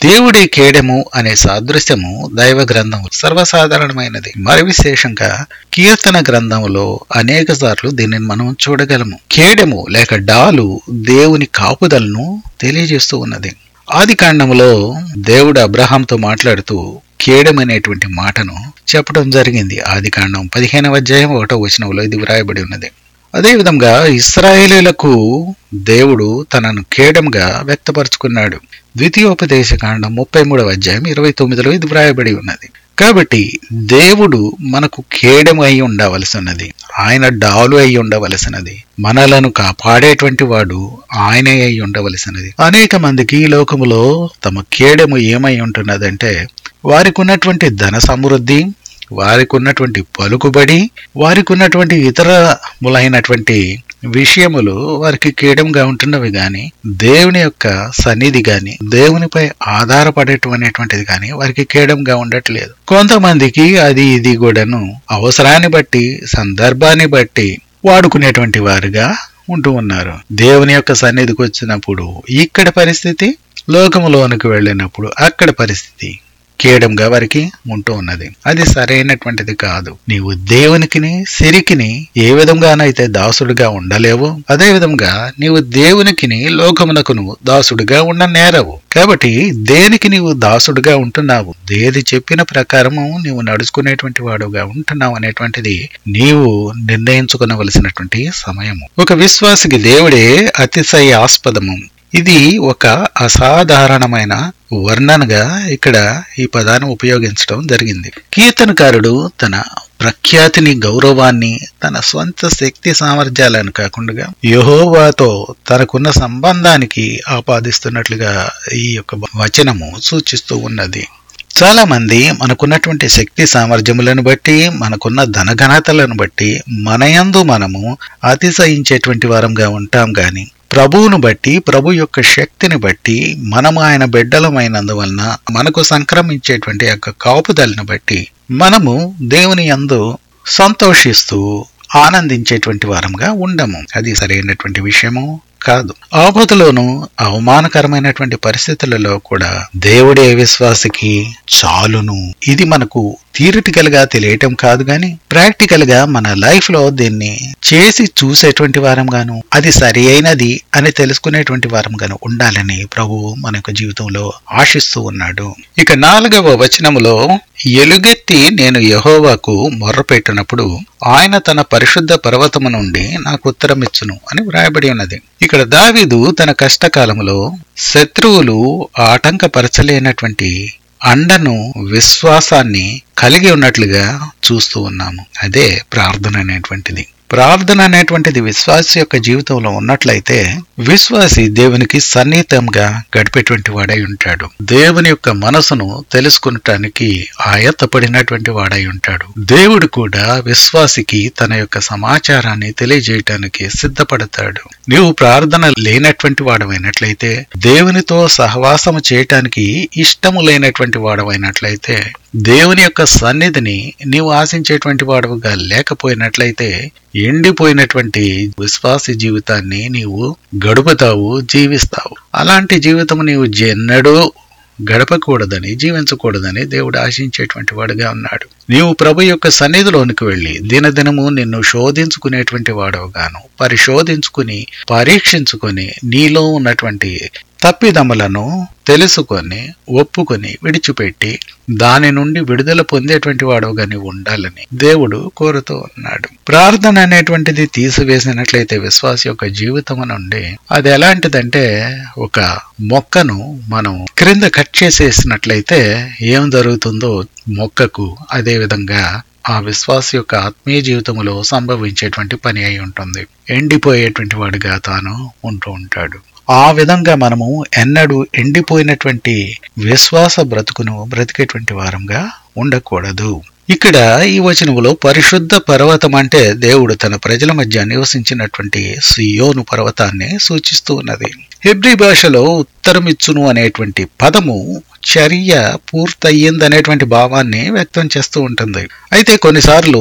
దేవుడి కేడెము అనే సాదృశ్యము దైవ గ్రంథం సర్వసాధారణమైనది మరి విశేషంగా కీర్తన గ్రంథంలో అనేక సార్లు దీనిని మనం చూడగలము కేడెము లేక డాలు దేవుని కాపుదలను తెలియజేస్తూ ఉన్నది ఆది కాండములో దేవుడు అబ్రహాంతో మాట్లాడుతూ కేడెం అనేటువంటి మాటను చెప్పడం జరిగింది ఆది కాండం పదిహేనవ అధ్యాయం ఒకటో వచనంలో ఇది వ్రాయబడి ఉన్నది అదేవిధంగా ఇస్రాయేలీలకు దేవుడు తనను కేడంగా వ్యక్తపరుచుకున్నాడు ద్వితీయోపదేశ కాండం ముప్పై మూడవ అధ్యాయం ఇరవై తొమ్మిదిలో ఇది వ్రాయబడి ఉన్నది కాబట్టి దేవుడు మనకు కేడెం అయి ఉండవలసినది ఆయన డాలు అయి ఉండవలసినది మనలను కాపాడేటువంటి వాడు ఆయనే అయి ఉండవలసినది అనేక మందికి ఈ లోకములో తమ కేడెము ఏమై ఉంటున్నదంటే వారికి ఉన్నటువంటి ధన సమృద్ధి వారికి ఉన్నటువంటి పలుకుబడి వారికి ఉన్నటువంటి ఇతరములైనటువంటి విషయములు వారికి కీడంగా ఉంటున్నవి గాని దేవుని యొక్క సన్నిధి గాని దేవునిపై ఆధారపడేటువంటిది గాని వారికి కీడంగా ఉండట్లేదు కొంతమందికి అది ఇది కూడాను అవసరాన్ని బట్టి సందర్భాన్ని బట్టి వాడుకునేటువంటి వారుగా ఉంటూ ఉన్నారు దేవుని యొక్క సన్నిధికి వచ్చినప్పుడు ఇక్కడ పరిస్థితి లోకములోనికి వెళ్ళినప్పుడు అక్కడ పరిస్థితి కేయడంగా వారికి ఉంటూ ఉన్నది అది సరైనటువంటిది కాదు నీవు దేవునికిని సిరికిని ఏ విధంగానైతే దాసుడిగా ఉండలేవు అదే విధంగా నీవు దేవునికిని లోకమునకును దాసుడిగా ఉండనేరవు కాబట్టి దేనికి నీవు దాసుడిగా ఉంటున్నావు దేది చెప్పిన ప్రకారము నీవు నడుచుకునేటువంటి వాడుగా ఉంటున్నావు అనేటువంటిది నీవు నిర్ణయించుకునవలసినటువంటి సమయము ఒక విశ్వాసికి దేవుడే అతిశయాస్పదము ఇది ఒక అసాధారణమైన వర్ణనగా ఇక్కడ ఈ పదాన్ని ఉపయోగించడం జరిగింది కీర్తనకారుడు తన ప్రఖ్యాతిని గౌరవాన్ని తన స్వంత శక్తి సామర్థ్యాలను కాకుండా యహోవాతో తనకున్న సంబంధానికి ఆపాదిస్తున్నట్లుగా ఈ యొక్క వచనము సూచిస్తూ ఉన్నది చాలా మంది మనకున్నటువంటి శక్తి సామర్థ్యములను బట్టి మనకున్న ధనఘనతలను బట్టి మనయందు మనము అతిశయించేటువంటి వారంగా ఉంటాం గాని ప్రభువును బట్టి ప్రభు యొక్క శక్తిని బట్టి మనము ఆయన బిడ్డలమైనందువలన మనకు సంక్రమించేటువంటి యొక్క కాపుదలను బట్టి మనము దేవుని యందు సంతోషిస్తూ ఆనందించేటువంటి వారంగా ఉండము అది సరైనటువంటి విషయము కాదు ఆపదలోను అవమానకరమైనటువంటి పరిస్థితులలో కూడా దేవుడే విశ్వాసికి చాలును ఇది మనకు థియరిటికల్ గా తెలియటం కాదు గాని ప్రాక్టికల్ గా మన లైఫ్ లో దీన్ని చేసి చూసేటువంటి వారం గాను అది సరి అయినది అని తెలుసుకునేటువంటి వారం గాను ఉండాలని ప్రభువు మన యొక్క జీవితంలో ఆశిస్తూ ఉన్నాడు ఇక నాలుగవ వచనములో ఎలుగెత్తి నేను యహోవాకు మొర్రపెట్టినప్పుడు ఆయన తన పరిశుద్ధ పర్వతము నుండి నాకు ఉత్తరమిచ్చును అని వ్రాయబడి ఉన్నది ఇక్కడ దావీదు తన కష్టకాలములో శత్రువులు ఆటంకపరచలేనటువంటి అండను విశ్వాసాన్ని కలిగి ఉన్నట్లుగా చూస్తూ ఉన్నాము అదే ప్రార్థన అనేటువంటిది ప్రార్థన అనేటువంటిది విశ్వాసి యొక్క జీవితంలో ఉన్నట్లయితే విశ్వాసి దేవునికి సన్నిహితంగా గడిపేటువంటి వాడై ఉంటాడు దేవుని యొక్క మనసును తెలుసుకునటానికి ఆయత్తపడినటువంటి వాడై ఉంటాడు దేవుడు కూడా విశ్వాసికి తన యొక్క సమాచారాన్ని తెలియజేయటానికి సిద్ధపడతాడు నీవు ప్రార్థన లేనటువంటి వాడమైనట్లయితే దేవునితో సహవాసము చేయటానికి ఇష్టము లేనటువంటి వాడమైనట్లయితే దేవుని యొక్క సన్నిధిని నీవు ఆశించేటువంటి వాడుగా లేకపోయినట్లయితే ఎండిపోయినటువంటి విశ్వాసి జీవితాన్ని నీవు గడుపుతావు జీవిస్తావు అలాంటి జీవితం నీవు జన్నడూ గడపకూడదని జీవించకూడదని దేవుడు ఆశించేటువంటి వాడుగా ఉన్నాడు నీవు ప్రభు యొక్క సన్నిధిలోనికి వెళ్ళి దినదినము నిన్ను శోధించుకునేటువంటి వాడవుగాను పరిశోధించుకుని పరీక్షించుకుని నీలో ఉన్నటువంటి తప్పిదములను తెలుసుకొని ఒప్పుకొని విడిచిపెట్టి దాని నుండి విడుదల పొందేటువంటి వాడుగాని ఉండాలని దేవుడు కోరుతూ ఉన్నాడు ప్రార్థన అనేటువంటిది తీసివేసినట్లయితే విశ్వాస యొక్క జీవితం నుండి అది ఎలాంటిదంటే ఒక మొక్కను మనం క్రింద కట్ చేసేసినట్లయితే ఏం జరుగుతుందో మొక్కకు అదే విధంగా ఆ విశ్వాస యొక్క ఆత్మీయ జీవితంలో సంభవించేటువంటి పని అయి ఉంటుంది ఎండిపోయేటువంటి వాడిగా తాను ఉంటూ ఉంటాడు ఆ విధంగా మనము ఎన్నడూ ఎండిపోయినటువంటి విశ్వాస బ్రతుకును బ్రతికేటువంటి వారంగా ఉండకూడదు ఇక్కడ ఈ వచనములో పరిశుద్ధ పర్వతం అంటే దేవుడు తన ప్రజల మధ్య నివసించినటువంటి సియోను పర్వతాన్ని సూచిస్తూ ఉన్నది హెబ్రి భాషలో ఉత్తరమిచ్చును అనేటువంటి పదము చర్య పూర్తయ్యిందనేటువంటి భావాన్ని వ్యక్తం చేస్తూ ఉంటుంది అయితే కొన్నిసార్లు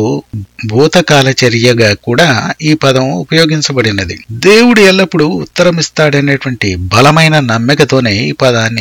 భూతకాల చర్యగా కూడా ఈ పదం ఉపయోగించబడినది దేవుడు ఎల్లప్పుడూ ఉత్తరమిస్తాడనేటువంటి బలమైన నమ్మికతోనే ఈ పదాన్ని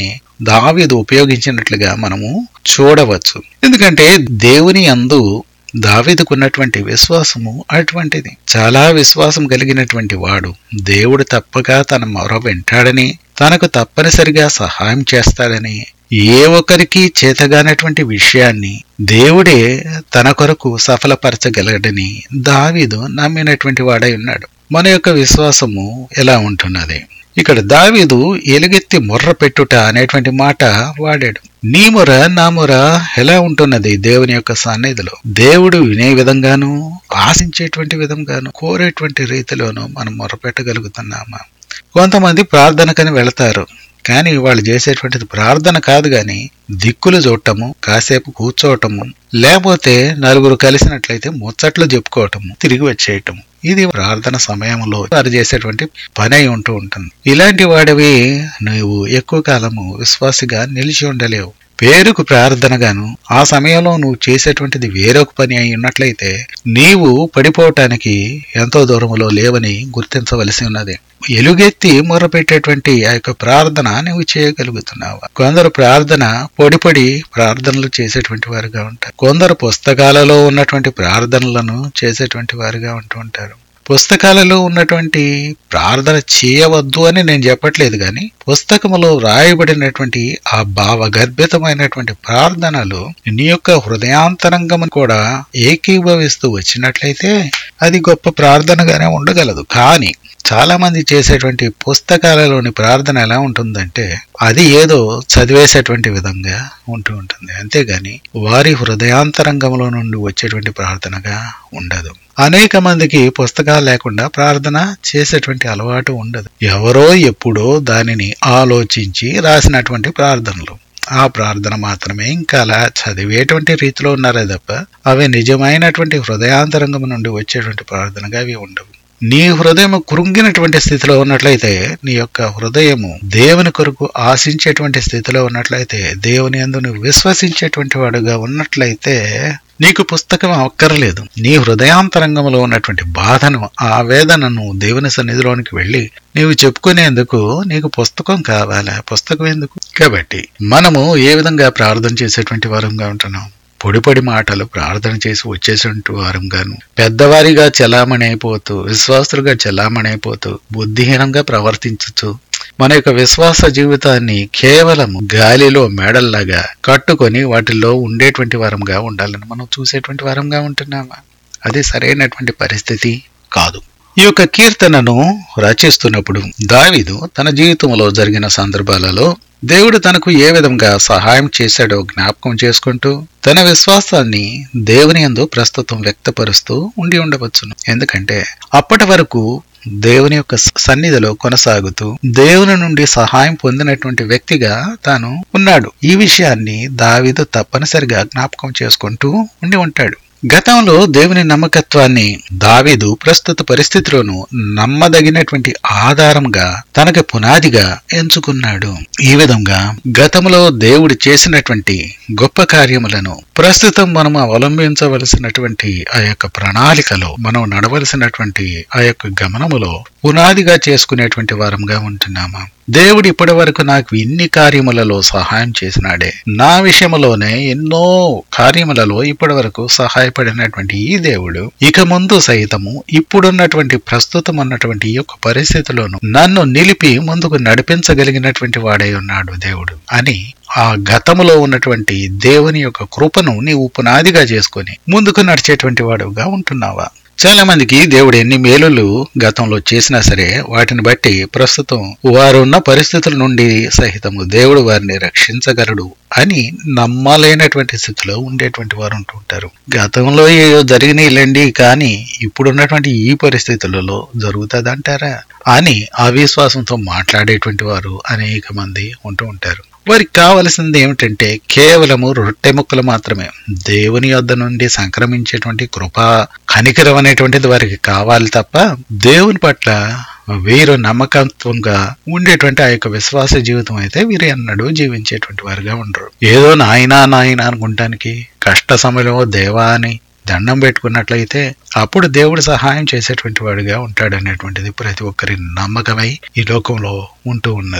దావీదు ఉపయోగించినట్లుగా మనము చూడవచ్చు ఎందుకంటే దేవుని అందు దావీదుకున్నటువంటి విశ్వాసము అటువంటిది చాలా విశ్వాసం కలిగినటువంటి వాడు దేవుడు తప్పగా తన మొర వింటాడని తనకు తప్పనిసరిగా సహాయం చేస్తాడని ఏ ఒక్కరికి చేతగానటువంటి విషయాన్ని దేవుడే తన కొరకు సఫలపరచగలడని దావీదు నమ్మినటువంటి వాడై ఉన్నాడు మన యొక్క విశ్వాసము ఎలా ఉంటున్నది ఇక్కడ దావీదు ఎలుగెత్తి మొర్ర పెట్టుట అనేటువంటి మాట వాడాడు నీ మొర నా మొర ఎలా ఉంటున్నది దేవుని యొక్క సన్నిధిలో దేవుడు వినే విధంగాను ఆశించేటువంటి విధంగాను కోరేటువంటి రీతిలోనూ మనం మొర పెట్టగలుగుతున్నామా కొంతమంది ప్రార్థనకని వెళతారు కానీ వాళ్ళు చేసేటువంటిది ప్రార్థన కాదు గాని దిక్కులు చూడటము కాసేపు కూర్చోవటము లేకపోతే నలుగురు కలిసినట్లయితే ముచ్చట్లు చెప్పుకోవటము తిరిగి వచ్చేయటము ఇది ప్రార్థన సమయంలో వారు చేసేటువంటి పని అయి ఉంటూ ఉంటుంది ఇలాంటి వాడివి నువ్వు ఎక్కువ కాలము విశ్వాసిగా నిలిచి ఉండలేవు పేరుకు ప్రార్థనగాను ఆ సమయంలో నువ్వు చేసేటువంటిది వేరొక పని అయి ఉన్నట్లయితే నీవు పడిపోవటానికి ఎంతో దూరంలో లేవని గుర్తించవలసి ఉన్నది ఎలుగెత్తి మొరపెట్టేటువంటి ఆ యొక్క ప్రార్థన నువ్వు చేయగలుగుతున్నావా కొందరు ప్రార్థన పొడి పొడి ప్రార్థనలు చేసేటువంటి వారుగా ఉంటారు కొందరు పుస్తకాలలో ఉన్నటువంటి ప్రార్థనలను చేసేటువంటి వారుగా ఉంటూ ఉంటారు పుస్తకాలలో ఉన్నటువంటి ప్రార్థన చేయవద్దు అని నేను చెప్పట్లేదు కానీ పుస్తకములో వ్రాయబడినటువంటి ఆ భావగర్భితమైనటువంటి ప్రార్థనలు నీ యొక్క హృదయాంతరంగము కూడా ఏకీభవిస్తూ వచ్చినట్లయితే అది గొప్ప ప్రార్థనగానే ఉండగలదు కానీ చాలా మంది చేసేటువంటి పుస్తకాలలోని ప్రార్థన ఎలా ఉంటుందంటే అది ఏదో చదివేసేటువంటి విధంగా ఉంటూ ఉంటుంది అంతేగాని వారి హృదయాంతరంగంలో నుండి వచ్చేటువంటి ప్రార్థనగా ఉండదు అనేక మందికి పుస్తకాలు లేకుండా ప్రార్థన చేసేటువంటి అలవాటు ఉండదు ఎవరో ఎప్పుడో దానిని ఆలోచించి రాసినటువంటి ప్రార్థనలు ఆ ప్రార్థన మాత్రమే ఇంకా అలా చదివేటువంటి రీతిలో ఉన్నారే తప్ప అవి నిజమైనటువంటి హృదయాంతరంగం నుండి వచ్చేటువంటి ప్రార్థనగా అవి ఉండవు నీ హృదయం కృంగినటువంటి స్థితిలో ఉన్నట్లయితే నీ యొక్క హృదయము దేవుని కొరకు ఆశించేటువంటి స్థితిలో ఉన్నట్లయితే దేవుని అందు నువ్వు విశ్వసించేటువంటి వాడుగా ఉన్నట్లయితే నీకు పుస్తకం అక్కర్లేదు నీ హృదయాంతరంగంలో ఉన్నటువంటి బాధను ఆ వేదనను దేవుని సన్నిధిలోనికి వెళ్ళి నీవు చెప్పుకునేందుకు నీకు పుస్తకం కావాలా పుస్తకం ఎందుకు కాబట్టి మనము ఏ విధంగా ప్రార్థన చేసేటువంటి వారంగా ఉంటున్నాం పొడి పొడి మాటలు ప్రార్థన చేసి వచ్చేటువంటి వారంగాను పెద్దవారిగా చలామణి అయిపోతూ విశ్వాసులుగా చలామణి అయిపోతూ బుద్ధిహీనంగా ప్రవర్తించచ్చు మన యొక్క విశ్వాస జీవితాన్ని కేవలం గాలిలో మేడల్లాగా కట్టుకొని వాటిల్లో ఉండేటువంటి వారంగా ఉండాలని మనం చూసేటువంటి వారంగా ఉంటున్నామా అది సరైనటువంటి పరిస్థితి కాదు ఈ యొక్క కీర్తనను రచిస్తున్నప్పుడు దావీదు తన జీవితంలో జరిగిన సందర్భాలలో దేవుడు తనకు ఏ విధంగా సహాయం చేశాడో జ్ఞాపకం చేసుకుంటూ తన విశ్వాసాన్ని దేవుని యందు ప్రస్తుతం వ్యక్తపరుస్తూ ఉండి ఉండవచ్చును ఎందుకంటే అప్పటి వరకు దేవుని యొక్క సన్నిధిలో కొనసాగుతూ దేవుని నుండి సహాయం పొందినటువంటి వ్యక్తిగా తాను ఉన్నాడు ఈ విషయాన్ని దావీదు తప్పనిసరిగా జ్ఞాపకం చేసుకుంటూ ఉండి ఉంటాడు గతంలో దేవుని నమ్మకత్వాన్ని దావీదు ప్రస్తుత పరిస్థితిలోనూ నమ్మదగినటువంటి ఆధారంగా తనకి పునాదిగా ఎంచుకున్నాడు ఈ విధంగా గతంలో దేవుడు చేసినటువంటి గొప్ప కార్యములను ప్రస్తుతం మనం అవలంబించవలసినటువంటి ఆ యొక్క ప్రణాళికలో మనం నడవలసినటువంటి ఆ యొక్క గమనములో పునాదిగా చేసుకునేటువంటి వారంగా ఉంటున్నామా దేవుడు ఇప్పటి వరకు నాకు ఇన్ని కార్యములలో సహాయం చేసినాడే నా విషయములోనే ఎన్నో కార్యములలో ఇప్పటి వరకు సహాయపడినటువంటి ఈ దేవుడు ఇక ముందు సైతము ఇప్పుడున్నటువంటి ప్రస్తుతం ఉన్నటువంటి ఈ యొక్క పరిస్థితిలోను నన్ను నిలిపి ముందుకు నడిపించగలిగినటువంటి వాడై ఉన్నాడు దేవుడు అని ఆ గతములో ఉన్నటువంటి దేవుని యొక్క కృపను నీవు పునాదిగా చేసుకొని ముందుకు నడిచేటువంటి వాడుగా ఉంటున్నావా చాలా మందికి దేవుడు ఎన్ని మేలులు గతంలో చేసినా సరే వాటిని బట్టి ప్రస్తుతం వారు ఉన్న పరిస్థితుల నుండి సహితము దేవుడు వారిని రక్షించగలడు అని నమ్మలేనటువంటి స్థితిలో ఉండేటువంటి వారు ఉంటుంటారు గతంలో ఏదో జరిగినాయిలేండి కానీ ఇప్పుడున్నటువంటి ఈ పరిస్థితులలో జరుగుతుందంటారా అని అవిశ్వాసంతో మాట్లాడేటువంటి వారు అనేక మంది ఉంటూ ఉంటారు వారికి కావలసింది ఏమిటంటే కేవలము రొట్టె ముక్కలు మాత్రమే దేవుని యొద్ద నుండి సంక్రమించేటువంటి కృప కనికరం అనేటువంటిది వారికి కావాలి తప్ప దేవుని పట్ల వీరు నమ్మకత్వంగా ఉండేటువంటి ఆ యొక్క విశ్వాస జీవితం అయితే వీరు ఎన్నడూ జీవించేటువంటి వారుగా ఉండరు ఏదో నాయనా నాయన అనుకుంటానికి కష్ట సమయంలో దేవా అని దండం పెట్టుకున్నట్లయితే అప్పుడు దేవుడు సహాయం చేసేటువంటి వాడిగా ఉంటాడనేటువంటిది ప్రతి ఒక్కరి నమ్మకమై ఈ లోకంలో ఉంటూ ఉన్నది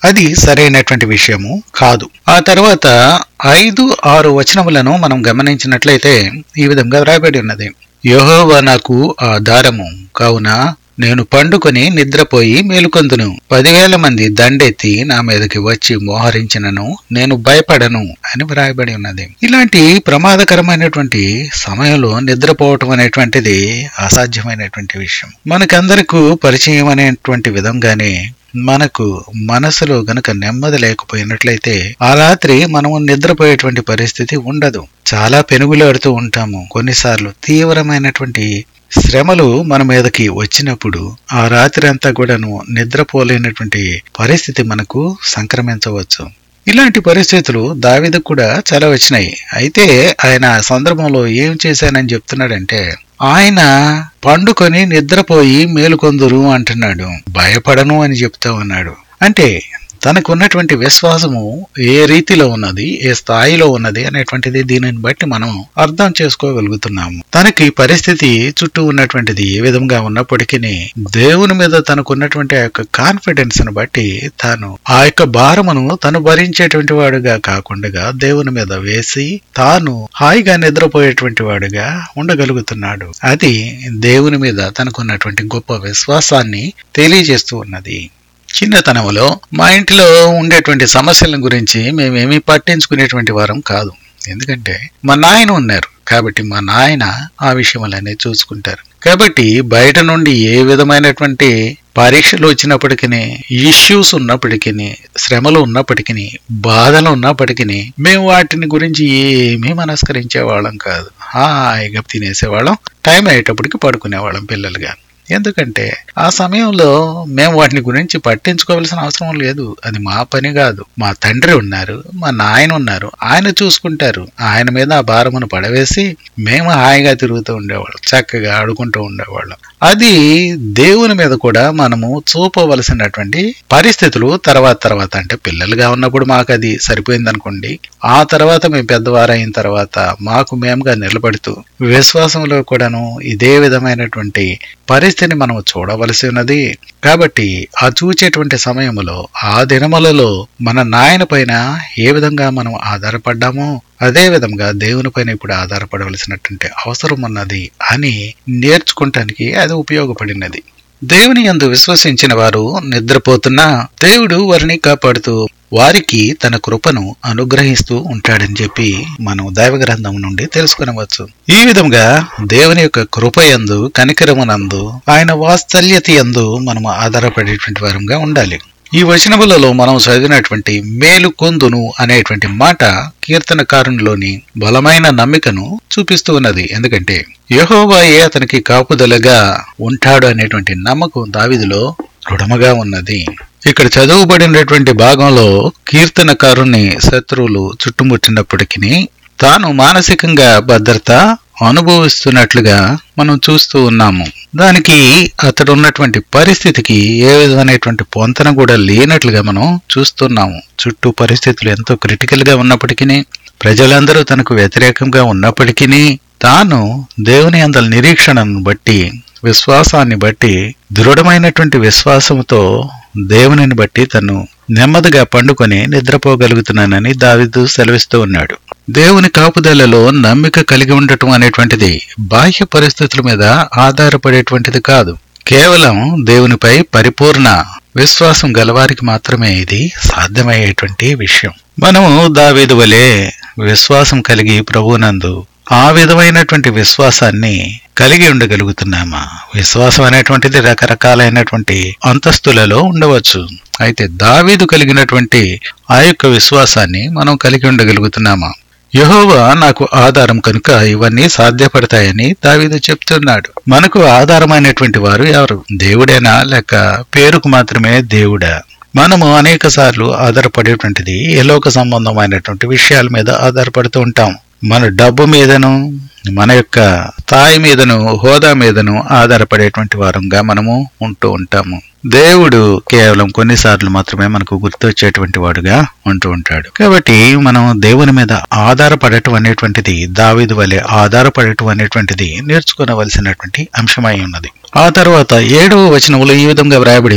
అది సరైనటువంటి విషయము కాదు ఆ తర్వాత ఐదు ఆరు వచనములను మనం గమనించినట్లయితే ఈ విధంగా రాయబడి ఉన్నది యెహోవా నాకు ఆధారము కావున నేను పండుకొని నిద్రపోయి మేలుకొందును పదివేల మంది దండెత్తి నా మీదకి వచ్చి మోహరించినను నేను భయపడను అని వ్రాయబడి ఉన్నది ఇలాంటి ప్రమాదకరమైనటువంటి సమయంలో నిద్రపోవటం అనేటువంటిది అసాధ్యమైనటువంటి విషయం మనకందరకు పరిచయం అనేటువంటి విధంగానే మనకు మనసులో గనక నెమ్మది లేకపోయినట్లయితే ఆ రాత్రి మనము నిద్రపోయేటువంటి పరిస్థితి ఉండదు చాలా పెనుగులాడుతూ ఉంటాము కొన్నిసార్లు తీవ్రమైనటువంటి శ్రమలు మన మీదకి వచ్చినప్పుడు ఆ రాత్రి అంతా కూడాను నిద్రపోలేనటువంటి పరిస్థితి మనకు సంక్రమించవచ్చు ఇలాంటి పరిస్థితులు దావిదకు కూడా చాలా వచ్చినాయి అయితే ఆయన ఆ సందర్భంలో ఏం చేశానని చెప్తున్నాడంటే ఆయన పండుకొని నిద్రపోయి మేలుకొందురు అంటున్నాడు భయపడను అని చెప్తా ఉన్నాడు అంటే తనకున్నటువంటి విశ్వాసము ఏ రీతిలో ఉన్నది ఏ స్థాయిలో ఉన్నది అనేటువంటిది దీనిని బట్టి మనం అర్థం చేసుకోగలుగుతున్నాము తనకి పరిస్థితి చుట్టూ ఉన్నటువంటిది ఏ విధంగా ఉన్నప్పటికీ దేవుని మీద తనకున్నటువంటి ఆ యొక్క కాన్ఫిడెన్స్ ను బట్టి తాను ఆ యొక్క భారమును తను భరించేటువంటి వాడుగా కాకుండా దేవుని మీద వేసి తాను హాయిగా నిద్రపోయేటువంటి వాడుగా ఉండగలుగుతున్నాడు అది దేవుని మీద తనకున్నటువంటి గొప్ప విశ్వాసాన్ని తెలియజేస్తూ ఉన్నది చిన్నతనంలో మా ఇంటిలో ఉండేటువంటి సమస్యల గురించి మేమేమీ పట్టించుకునేటువంటి వారం కాదు ఎందుకంటే మా నాయన ఉన్నారు కాబట్టి మా నాయన ఆ విషయములన్నీ చూసుకుంటారు కాబట్టి బయట నుండి ఏ విధమైనటువంటి పరీక్షలు వచ్చినప్పటికీ ఇష్యూస్ ఉన్నప్పటికీ శ్రమలు ఉన్నప్పటికీ బాధలు ఉన్నప్పటికీ మేము వాటిని గురించి ఏమీ మనస్కరించే వాళ్ళం కాదు హాయిగా తినేసేవాళ్ళం టైం అయ్యేటప్పటికి పడుకునేవాళ్ళం పిల్లలుగా ఎందుకంటే ఆ సమయంలో మేము వాటిని గురించి పట్టించుకోవాల్సిన అవసరం లేదు అది మా పని కాదు మా తండ్రి ఉన్నారు మా నాయన ఉన్నారు ఆయన చూసుకుంటారు ఆయన మీద ఆ భారమును పడవేసి మేము హాయిగా తిరుగుతూ ఉండేవాళ్ళం చక్కగా ఆడుకుంటూ ఉండేవాళ్ళం అది దేవుని మీద కూడా మనము చూపవలసినటువంటి పరిస్థితులు తర్వాత తర్వాత అంటే పిల్లలుగా ఉన్నప్పుడు మాకు అది సరిపోయింది అనుకోండి ఆ తర్వాత మేము పెద్దవారు అయిన తర్వాత మాకు మేముగా నిలబడుతూ విశ్వాసంలో కూడాను ఇదే విధమైనటువంటి పరిస్థితిని మనం చూడవలసి ఉన్నది కాబట్టి ఆ చూచేటువంటి సమయంలో ఆ దినములలో మన నాయన పైన ఏ విధంగా మనం ఆధారపడ్డామో అదే విధంగా దేవుని పైన ఇప్పుడు ఆధారపడవలసినటువంటి అవసరం ఉన్నది అని నేర్చుకుంటానికి అది ఉపయోగపడినది దేవుని యందు విశ్వసించిన వారు నిద్రపోతున్నా దేవుడు వారిని కాపాడుతూ వారికి తన కృపను అనుగ్రహిస్తూ ఉంటాడని చెప్పి మనం దైవ గ్రంథం నుండి తెలుసుకునవచ్చు ఈ విధంగా దేవుని యొక్క కృప యందు కనికరమునందు ఆయన వాత్సల్యత యందు మనం ఆధారపడేటువంటి వారంగా ఉండాలి ఈ వచనములలో మనం చదివినటువంటి మేలు కొందును అనేటువంటి మాట కీర్తనకారునిలోని బలమైన నమ్మికను చూపిస్తూ ఉన్నది ఎందుకంటే యహోవాయే అతనికి కాపుదలగా ఉంటాడు అనేటువంటి నమ్మకం దావిదిలో దృఢముగా ఉన్నది ఇక్కడ చదువుబడినటువంటి భాగంలో కీర్తనకారుని శత్రువులు చుట్టుముట్టినప్పటికీ తాను మానసికంగా భద్రత అనుభవిస్తున్నట్లుగా మనం చూస్తూ ఉన్నాము దానికి అతడు ఉన్నటువంటి పరిస్థితికి ఏ విధమైనటువంటి పొంతన కూడా లేనట్లుగా మనం చూస్తున్నాము చుట్టూ పరిస్థితులు ఎంతో క్రిటికల్ గా ఉన్నప్పటికీ ప్రజలందరూ తనకు వ్యతిరేకంగా ఉన్నప్పటికీ తాను దేవుని అందల నిరీక్షణను బట్టి విశ్వాసాన్ని బట్టి దృఢమైనటువంటి విశ్వాసంతో దేవునిని బట్టి తను నెమ్మదిగా పండుకొని నిద్రపోగలుగుతున్నానని దావిదు సెలవిస్తూ ఉన్నాడు దేవుని కాపుదలలో నమ్మిక కలిగి ఉండటం అనేటువంటిది బాహ్య పరిస్థితుల మీద ఆధారపడేటువంటిది కాదు కేవలం దేవునిపై పరిపూర్ణ విశ్వాసం గలవారికి మాత్రమే ఇది సాధ్యమయ్యేటువంటి విషయం మనము దావీదు వలె విశ్వాసం కలిగి ప్రభువునందు ఆ విధమైనటువంటి విశ్వాసాన్ని కలిగి ఉండగలుగుతున్నామా విశ్వాసం అనేటువంటిది రకరకాలైనటువంటి అంతస్తులలో ఉండవచ్చు అయితే దావీదు కలిగినటువంటి ఆ యొక్క విశ్వాసాన్ని మనం కలిగి ఉండగలుగుతున్నామా యహోవా నాకు ఆధారం కనుక ఇవన్నీ సాధ్యపడతాయని దావీదు చెప్తున్నాడు మనకు ఆధారమైనటువంటి వారు ఎవరు దేవుడేనా లేక పేరుకు మాత్రమే దేవుడా మనము అనేక సార్లు ఆధారపడేటువంటిది ఎలోక సంబంధమైనటువంటి విషయాల మీద ఆధారపడుతూ ఉంటాం మన డబ్బు మీదను మన యొక్క స్థాయి మీదను హోదా మీదను ఆధారపడేటువంటి వారంగా మనము ఉంటూ ఉంటాము దేవుడు కేవలం కొన్నిసార్లు మాత్రమే మనకు గుర్తొచ్చేటువంటి వాడుగా ఉంటూ ఉంటాడు కాబట్టి మనం దేవుని మీద ఆధారపడటం అనేటువంటిది దావిదు వలె ఆధారపడటం అనేటువంటిది నేర్చుకోవలసినటువంటి అంశమై ఉన్నది ఆ తర్వాత ఏడవ వచనములో ఈ విధంగా వ్రాయబడి ఉన్నది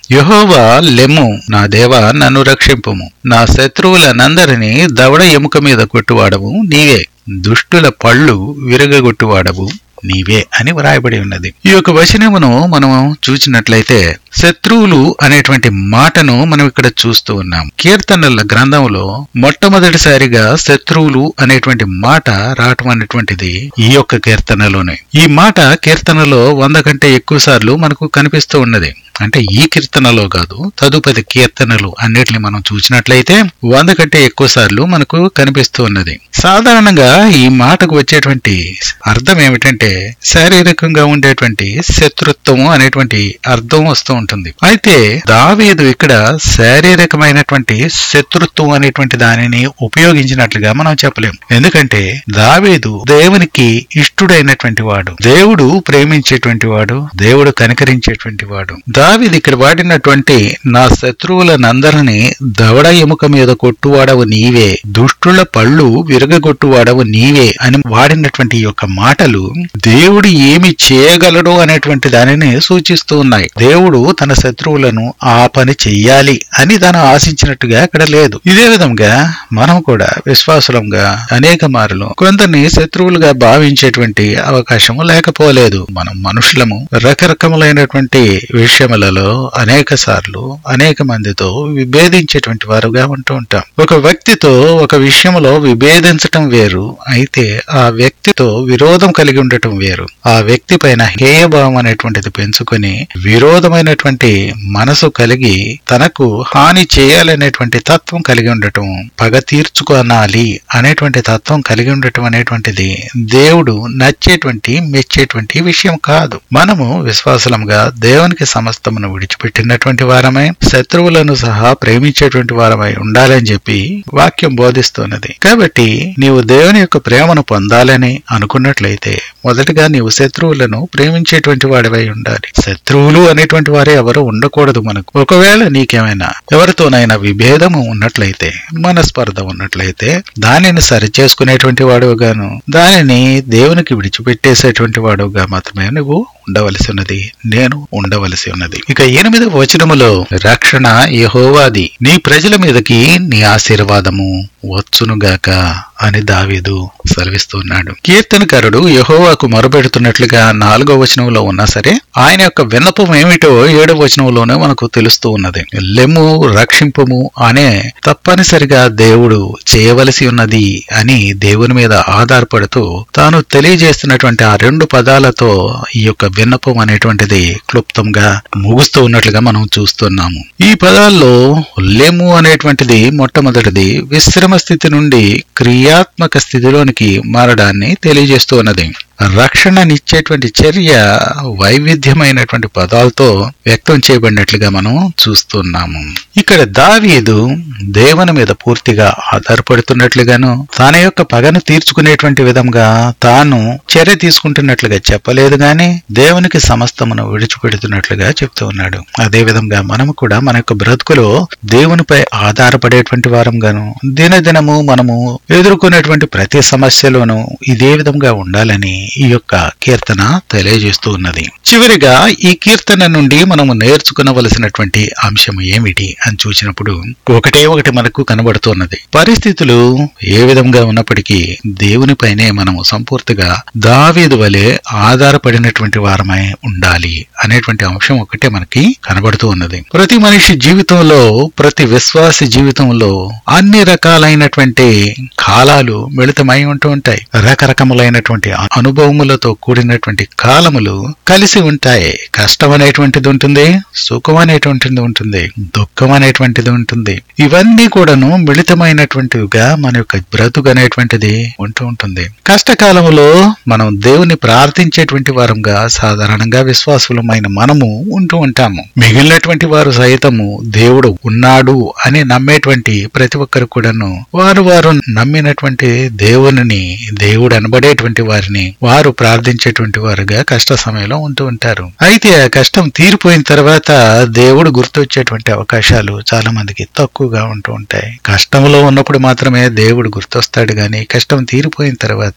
యహోవా లెమ్ము నా దేవా నన్ను రక్షింపుము నా శత్రువులనందరినీ దవడ ఎముక మీద కొట్టువాడవు నీవే దుష్టుల పళ్ళు విరగగొట్టువాడవు నీవే అని వ్రాయబడి ఉన్నది ఈ యొక్క వచనమును మనం చూసినట్లయితే శత్రువులు అనేటువంటి మాటను మనం ఇక్కడ చూస్తూ ఉన్నాం కీర్తనల గ్రంథంలో మొట్టమొదటిసారిగా శత్రువులు అనేటువంటి మాట రావటం అనేటువంటిది ఈ యొక్క కీర్తనలోనే ఈ మాట కీర్తనలో వంద కంటే ఎక్కువ సార్లు మనకు కనిపిస్తూ ఉన్నది అంటే ఈ కీర్తనలో కాదు తదుపరి కీర్తనలు అన్నిటిని మనం చూసినట్లయితే వంద కంటే ఎక్కువ సార్లు మనకు కనిపిస్తూ ఉన్నది సాధారణంగా ఈ మాటకు వచ్చేటువంటి అర్థం ఏమిటంటే శారీరకంగా ఉండేటువంటి శత్రుత్వము అనేటువంటి అర్థం వస్తూ ఉంటుంది అయితే దావీదు ఇక్కడ శారీరకమైనటువంటి శత్రుత్వం అనేటువంటి దానిని ఉపయోగించినట్లుగా మనం చెప్పలేం ఎందుకంటే దావీదు దేవునికి ఇష్టుడైనటువంటి వాడు దేవుడు ప్రేమించేటువంటి వాడు దేవుడు కనికరించేటువంటి వాడు దావీదు ఇక్కడ వాడినటువంటి నా శత్రువులనందరినీ దవడ ఎముక మీద కొట్టువాడవు నీవే దుష్టుల పళ్ళు విరగగొట్టువాడవు నీవే అని వాడినటువంటి ఈ యొక్క మాటలు దేవుడు ఏమి చేయగలడు అనేటువంటి దానిని సూచిస్తూ ఉన్నాయి దేవుడు తన శత్రువులను ఆ పని చెయ్యాలి అని తను ఆశించినట్టుగా ఇక్కడ లేదు ఇదే విధంగా మనం కూడా విశ్వాసులంగా అనేక మారులు కొందరిని శత్రువులుగా భావించేటువంటి అవకాశము లేకపోలేదు మనం మనుషులము రకరకములైనటువంటి విషయములలో అనేక సార్లు అనేక మందితో విభేదించేటువంటి వారుగా ఉంటూ ఉంటాం ఒక వ్యక్తితో ఒక విషయంలో విభేదించటం వేరు అయితే ఆ వ్యక్తితో విరోధం కలిగి ఉండటం వేరు ఆ వ్యక్తి పైన హేయభావం అనేటువంటిది పెంచుకొని విరోధమైనటువంటి మనసు కలిగి తనకు హాని చేయాలనేటువంటి తత్వం కలిగి ఉండటం పగ తీర్చుకోనాలి అనేటువంటి తత్వం కలిగి ఉండటం అనేటువంటిది దేవుడు నచ్చేటువంటి మెచ్చేటువంటి విషయం కాదు మనము విశ్వాసులంగా దేవునికి సమస్తమును విడిచిపెట్టినటువంటి వారమై శత్రువులను సహా ప్రేమించేటువంటి వారమై ఉండాలని చెప్పి వాక్యం బోధిస్తున్నది కాబట్టి నీవు దేవుని యొక్క ప్రేమను పొందాలని అనుకున్నట్లయితే మొదటగా నీవు శత్రువులను ప్రేమించేటువంటి వాడివై ఉండాలి శత్రువులు అనేటువంటి వారే ఎవరు ఉండకూడదు మనకు ఒకవేళ నీకేమైనా ఎవరితోనైనా విభేదము ఉన్నట్లయితే మనస్పర్ధ ఉన్నట్లయితే దానిని సరిచేసుకునేటువంటి వాడుగాను దానిని దేవునికి విడిచిపెట్టేసేటువంటి వాడుగా మాత్రమే నువ్వు ఉండవలసి ఉన్నది నేను ఉండవలసి ఉన్నది ఇక ఎనిమిదవ వచనములో రక్షణ యహోవాది నీ ప్రజల మీదకి నీ ఆశీర్వాదము వచ్చునుగాక అని దావీదు సెలవిస్తున్నాడు కీర్తనకారుడు యహోవాకు మొరపెడుతున్నట్లుగా నాలుగో వచనంలో ఉన్నా సరే ఆయన యొక్క విన్నపం ఏమిటో ఏడవ వచనంలోనే మనకు తెలుస్తూ ఉన్నది లెమ్ము రక్షింపము అనే తప్పనిసరిగా దేవుడు చేయవలసి ఉన్నది అని దేవుని మీద ఆధారపడుతూ తాను తెలియజేస్తున్నటువంటి ఆ రెండు పదాలతో ఈ యొక్క విన్నపం అనేటువంటిది క్లుప్తంగా ముగుస్తూ ఉన్నట్లుగా మనం చూస్తున్నాము ఈ పదాల్లో లెము అనేటువంటిది మొట్టమొదటిది విశ్రమ స్థితి నుండి క్రియాత్మక స్థితిలోనికి మారడాన్ని తెలియజేస్తూ ఉన్నది రక్షణనిచ్చేటువంటి చర్య వైవిధ్యమైనటువంటి పదాలతో వ్యక్తం చేయబడినట్లుగా మనం చూస్తున్నాము ఇక్కడ దావీదు దేవుని మీద పూర్తిగా ఆధారపడుతున్నట్లుగాను తన యొక్క పగను తీర్చుకునేటువంటి విధంగా తాను చర్య తీసుకుంటున్నట్లుగా చెప్పలేదు గాని దేవునికి సమస్తమును విడిచిపెడుతున్నట్లుగా చెప్తూ ఉన్నాడు అదే విధంగా మనము కూడా మన యొక్క బ్రతుకులో దేవునిపై ఆధారపడేటువంటి వారంగాను దినదినము మనము ఎదుర్కొనేటువంటి ప్రతి సమస్యలోనూ ఇదే విధంగా ఉండాలని ఈ యొక్క కీర్తన తెలియజేస్తూ ఉన్నది చివరిగా ఈ కీర్తన నుండి మనము నేర్చుకునవలసినటువంటి అంశం ఏమిటి అని చూసినప్పుడు ఒకటే ఒకటి మనకు కనబడుతున్నది పరిస్థితులు ఏ విధంగా ఉన్నప్పటికీ దేవునిపైనే మనము సంపూర్తిగా దావీదు వలె ఆధారపడినటువంటి వారమై ఉండాలి అనేటువంటి అంశం ఒకటే మనకి కనబడుతూ ఉన్నది ప్రతి మనిషి జీవితంలో ప్రతి విశ్వాసి జీవితంలో అన్ని రకాలైనటువంటి కాలాలు మిళితమై ఉంటూ ఉంటాయి రకరకములైనటువంటి అనుభవములతో కూడినటువంటి కాలములు కలిసి ఉంటాయి కష్టం అనేటువంటిది ఉంటుంది సుఖం అనేటువంటిది ఉంటుంది దుఃఖం అనేటువంటిది ఉంటుంది ఇవన్నీ కూడాను మిళితమైనటువంటివిగా మన యొక్క బ్రతుకు అనేటువంటిది ఉంటూ ఉంటుంది కష్టకాలములో మనం దేవుని ప్రార్థించేటువంటి వారంగా సాధారణంగా విశ్వాసులమైన మనము ఉంటూ ఉంటాము మిగిలినటువంటి వారు సైతము దేవుడు ఉన్నాడు అని నమ్మేటువంటి ప్రతి ఒక్కరు కూడాను వారు వారు నమ్మినటువంటి దేవుని దేవుడు అనబడేటువంటి వారిని వారు ప్రార్థించేటువంటి వారుగా కష్ట సమయంలో ఉంటూ ఉంటారు అయితే ఆ కష్టం తీరిపోయిన తర్వాత దేవుడు గుర్తొచ్చేటువంటి అవకాశాలు చాలా మందికి తక్కువగా ఉంటూ ఉంటాయి కష్టంలో ఉన్నప్పుడు మాత్రమే దేవుడు గుర్తొస్తాడు గాని కష్టం తీరిపోయిన తర్వాత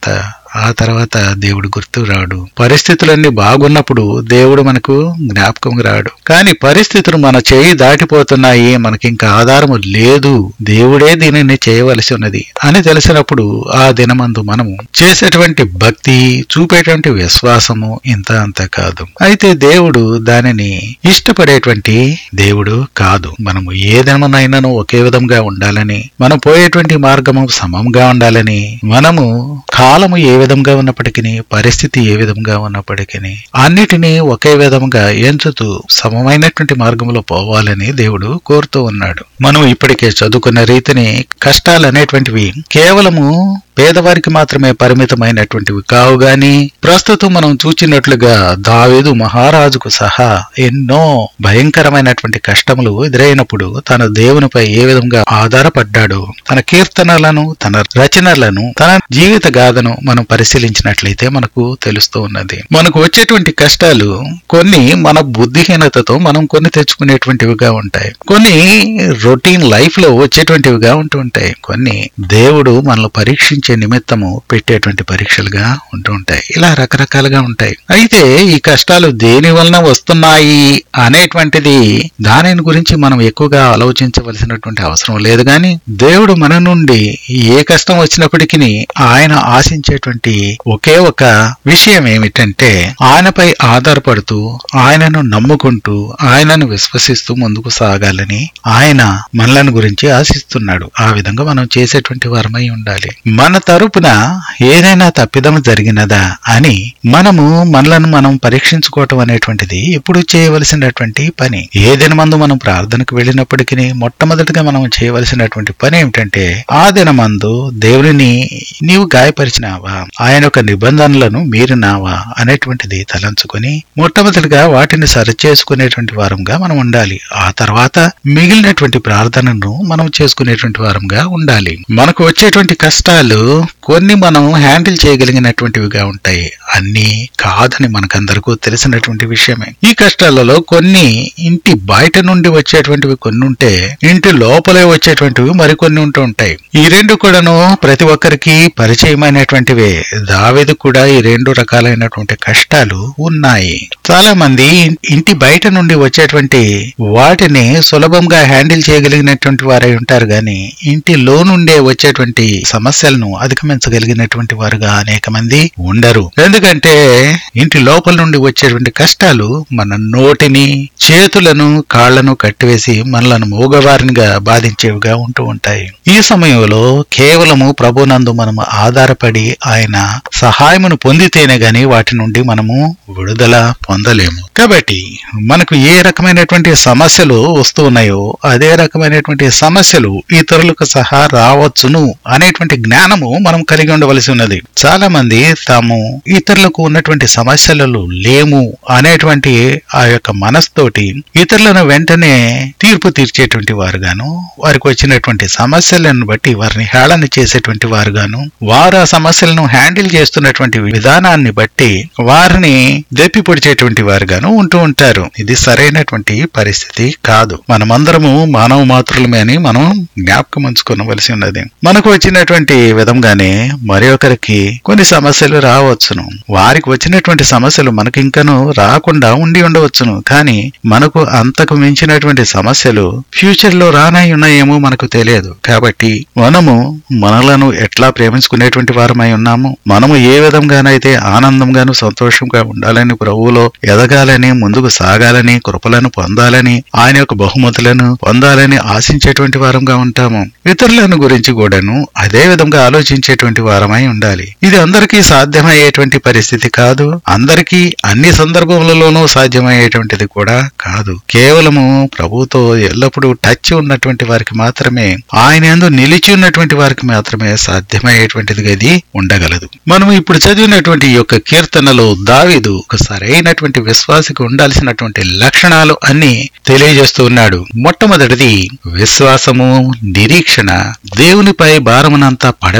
ఆ తర్వాత దేవుడు గుర్తు రాడు పరిస్థితులన్నీ బాగున్నప్పుడు దేవుడు మనకు జ్ఞాపకం రాడు కానీ పరిస్థితులు మన చేయి దాటిపోతున్నాయి మనకి ఇంకా ఆధారము లేదు దేవుడే దీనిని చేయవలసి ఉన్నది అని తెలిసినప్పుడు ఆ దినమందు మనము చేసేటువంటి భక్తి చూపేటువంటి విశ్వాసము ఇంత అంత కాదు అయితే దేవుడు దానిని ఇష్టపడేటువంటి దేవుడు కాదు మనము ఏ దినమునైనాను ఒకే విధంగా ఉండాలని మనం పోయేటువంటి మార్గము సమంగా ఉండాలని మనము కాలము ఏ విధంగా ఉన్నప్పటికీ పరిస్థితి ఏ విధంగా ఉన్నప్పటికీ అన్నిటినీ ఒకే విధంగా ఎంచుతూ సమమైనటువంటి మార్గంలో పోవాలని దేవుడు కోరుతూ ఉన్నాడు మనం ఇప్పటికే చదువుకున్న రీతిని కష్టాలు అనేటువంటివి కేవలము పేదవారికి మాత్రమే పరిమితమైనటువంటివి కావు గాని ప్రస్తుతం మనం చూచినట్లుగా దావేదు మహారాజుకు సహా ఎన్నో భయంకరమైనటువంటి కష్టములు ఎదురైనప్పుడు తన దేవునిపై ఏ విధంగా ఆధారపడ్డాడో తన కీర్తనలను తన రచనలను తన జీవిత గాథను మనం పరిశీలించినట్లయితే మనకు తెలుస్తూ ఉన్నది మనకు వచ్చేటువంటి కష్టాలు కొన్ని మన బుద్ధిహీనతతో మనం కొన్ని తెచ్చుకునేటువంటివిగా ఉంటాయి కొన్ని రొటీన్ లైఫ్ లో వచ్చేటువంటివిగా ఉంటూ ఉంటాయి కొన్ని దేవుడు మనల్ని పరీక్షించే నిమిత్తము పెట్టేటువంటి పరీక్షలుగా ఉంటూ ఉంటాయి ఇలా రకరకాలుగా ఉంటాయి అయితే ఈ కష్టాలు దేని వలన వస్తున్నాయి అనేటువంటిది దానిని గురించి మనం ఎక్కువగా ఆలోచించవలసినటువంటి అవసరం లేదు గాని దేవుడు మన నుండి ఏ కష్టం వచ్చినప్పటికీ ఆయన ఆశించేటువంటి ఒకే ఒక విషయం ఏమిటంటే ఆయనపై ఆధారపడుతూ ఆయనను నమ్ముకుంటూ ఆయనను విశ్వసిస్తూ ముందుకు సాగాలని ఆయన మనలను గురించి ఆశిస్తున్నాడు ఆ విధంగా మనం చేసేటువంటి వారమై ఉండాలి మన తరపున ఏదైనా తప్పిదం జరిగినదా అని మనము మనలను మనం పరీక్షించుకోవటం అనేటువంటిది ఇప్పుడు చేయవలసినటువంటి పని ఏదైనా మందు మనం ప్రార్థనకు వెళ్ళినప్పటికీ మొట్టమొదటిగా మనం చేయవలసినటువంటి పని ఏమిటంటే ఆ దినమందు దేవుని నీవు గాయపరిచినావా ఆయన యొక్క నిబంధనలను మీరినావా అనేటువంటిది తలంచుకొని మొట్టమొదటిగా వాటిని సరిచేసుకునేటువంటి వారంగా మనం ఉండాలి ఆ తర్వాత మిగిలినటువంటి ప్రార్థనను మనం చేసుకునేటువంటి వారంగా ఉండాలి మనకు వచ్చేటువంటి కష్టాలు కొన్ని మనం హ్యాండిల్ చేయగలిగినటువంటివిగా ఉంటాయి అన్ని కాదని మనకందరికీ తెలిసినటువంటి విషయమే ఈ కష్టాలలో కొన్ని ఇంటి బయట నుండి వచ్చేటువంటివి కొన్ని ఉంటే ఇంటి లోపలే వచ్చేటువంటివి మరికొన్ని ఉంటూ ఉంటాయి ఈ రెండు కూడాను ప్రతి ఒక్కరికి పరిచయమైనటువంటివే దావేది కూడా ఈ రెండు రకాలైనటువంటి కష్టాలు ఉన్నాయి చాలా మంది ఇంటి బయట నుండి వచ్చేటువంటి వాటిని సులభంగా హ్యాండిల్ చేయగలిగినటువంటి వారై ఉంటారు గాని ఇంటిలో నుండే వచ్చేటువంటి సమస్యలను అధిగమించగలిగినటువంటి వారుగా అనేక మంది ఉండరు ఎందుకంటే ఇంటి లోపల నుండి వచ్చేటువంటి కష్టాలు మన నోటిని చేతులను కాళ్లను కట్టివేసి మనలను మూగవారినిగా బాధించేవిగా ఉంటూ ఉంటాయి ఈ సమయంలో కేవలము ప్రభునందు మనము ఆధారపడి ఆయన సహాయమును పొందితేనే గాని వాటి నుండి మనము విడుదల పొందలేము కాబట్టి మనకు ఏ రకమైనటువంటి సమస్యలు వస్తూ ఉన్నాయో అదే రకమైనటువంటి సమస్యలు ఇతరులకు సహా రావచ్చును అనేటువంటి జ్ఞానము మనం కలిగి ఉండవలసి ఉన్నది చాలా మంది తాము ఇతరులకు ఉన్నటువంటి సమస్యలలో లేము అనేటువంటి ఆ యొక్క మనస్తోటి ఇతరులను వెంటనే తీర్పు తీర్చేటువంటి వారుగాను వారికి వచ్చినటువంటి సమస్యలను బట్టి వారిని హేళన చేసేటువంటి వారుగాను వారు ఆ సమస్యలను హ్యాండిల్ చేస్తున్నటువంటి విధానాన్ని బట్టి వారిని దెప్పి పొడిచేటువంటి వారుగాను ఉంటూ ఉంటారు ఇది సరైనటువంటి పరిస్థితి కాదు మనమందరము మానవ మాతృలమే అని మనం జ్ఞాపకం ఉంచుకోవలసి ఉన్నది మనకు వచ్చినటువంటి విధంగానే మరి ఒకరికి కొన్ని సమస్యలు రావచ్చును వారికి వచ్చినటువంటి సమస్యలు మనకి ఇంకను రాకుండా ఉండి ఉండవచ్చును కానీ మనకు అంతకు మించినటువంటి సమస్యలు ఫ్యూచర్ లో రానై ఉన్నాయేమో మనకు తెలియదు కాబట్టి మనము మనలను ఎట్లా ప్రేమించుకునేటువంటి వారమై ఉన్నాము మనము ఏ విధంగానైతే ఆనందంగాను సంతోషంగా ఉండాలని ప్రభువులో ఎదగాలని ముందుకు సాగాలని కృపలను పొందాలని ఆయన యొక్క బహుమతులను పొందాలని ఆశించేటువంటి వారంగా ఉంటాము ఇతరులను గురించి కూడాను అదే విధంగా ఆలోచించేటువంటి వారమై ఉండాలి ఇది అందరికీ సాధ్యమయ్యేటువంటి పరిస్థితి కాదు అందరికీ అన్ని సందర్భములలోనూ సాధ్యమయ్యేటువంటిది కూడా కాదు కేవలము ప్రభుతో ఎల్లప్పుడూ టచ్ ఉన్నటువంటి వారికి మాత్రమే ఆయన యందు నిలిచి ఉన్నటువంటి వారికి మాత్రమే సాధ్యమయ్యేటువంటిది ఇది ఉండగలదు మనం ఇప్పుడు చదివినటువంటి ఈ యొక్క కీర్తనలో దావీదు ఒక సరైనటువంటి విశ్వాసికి ఉండాల్సినటువంటి లక్షణాలు అన్ని తెలియజేస్తూ ఉన్నాడు మొట్టమొదటిది విశ్వాసము నిరీక్షణ దేవునిపై భారమునంతా పడవేయటం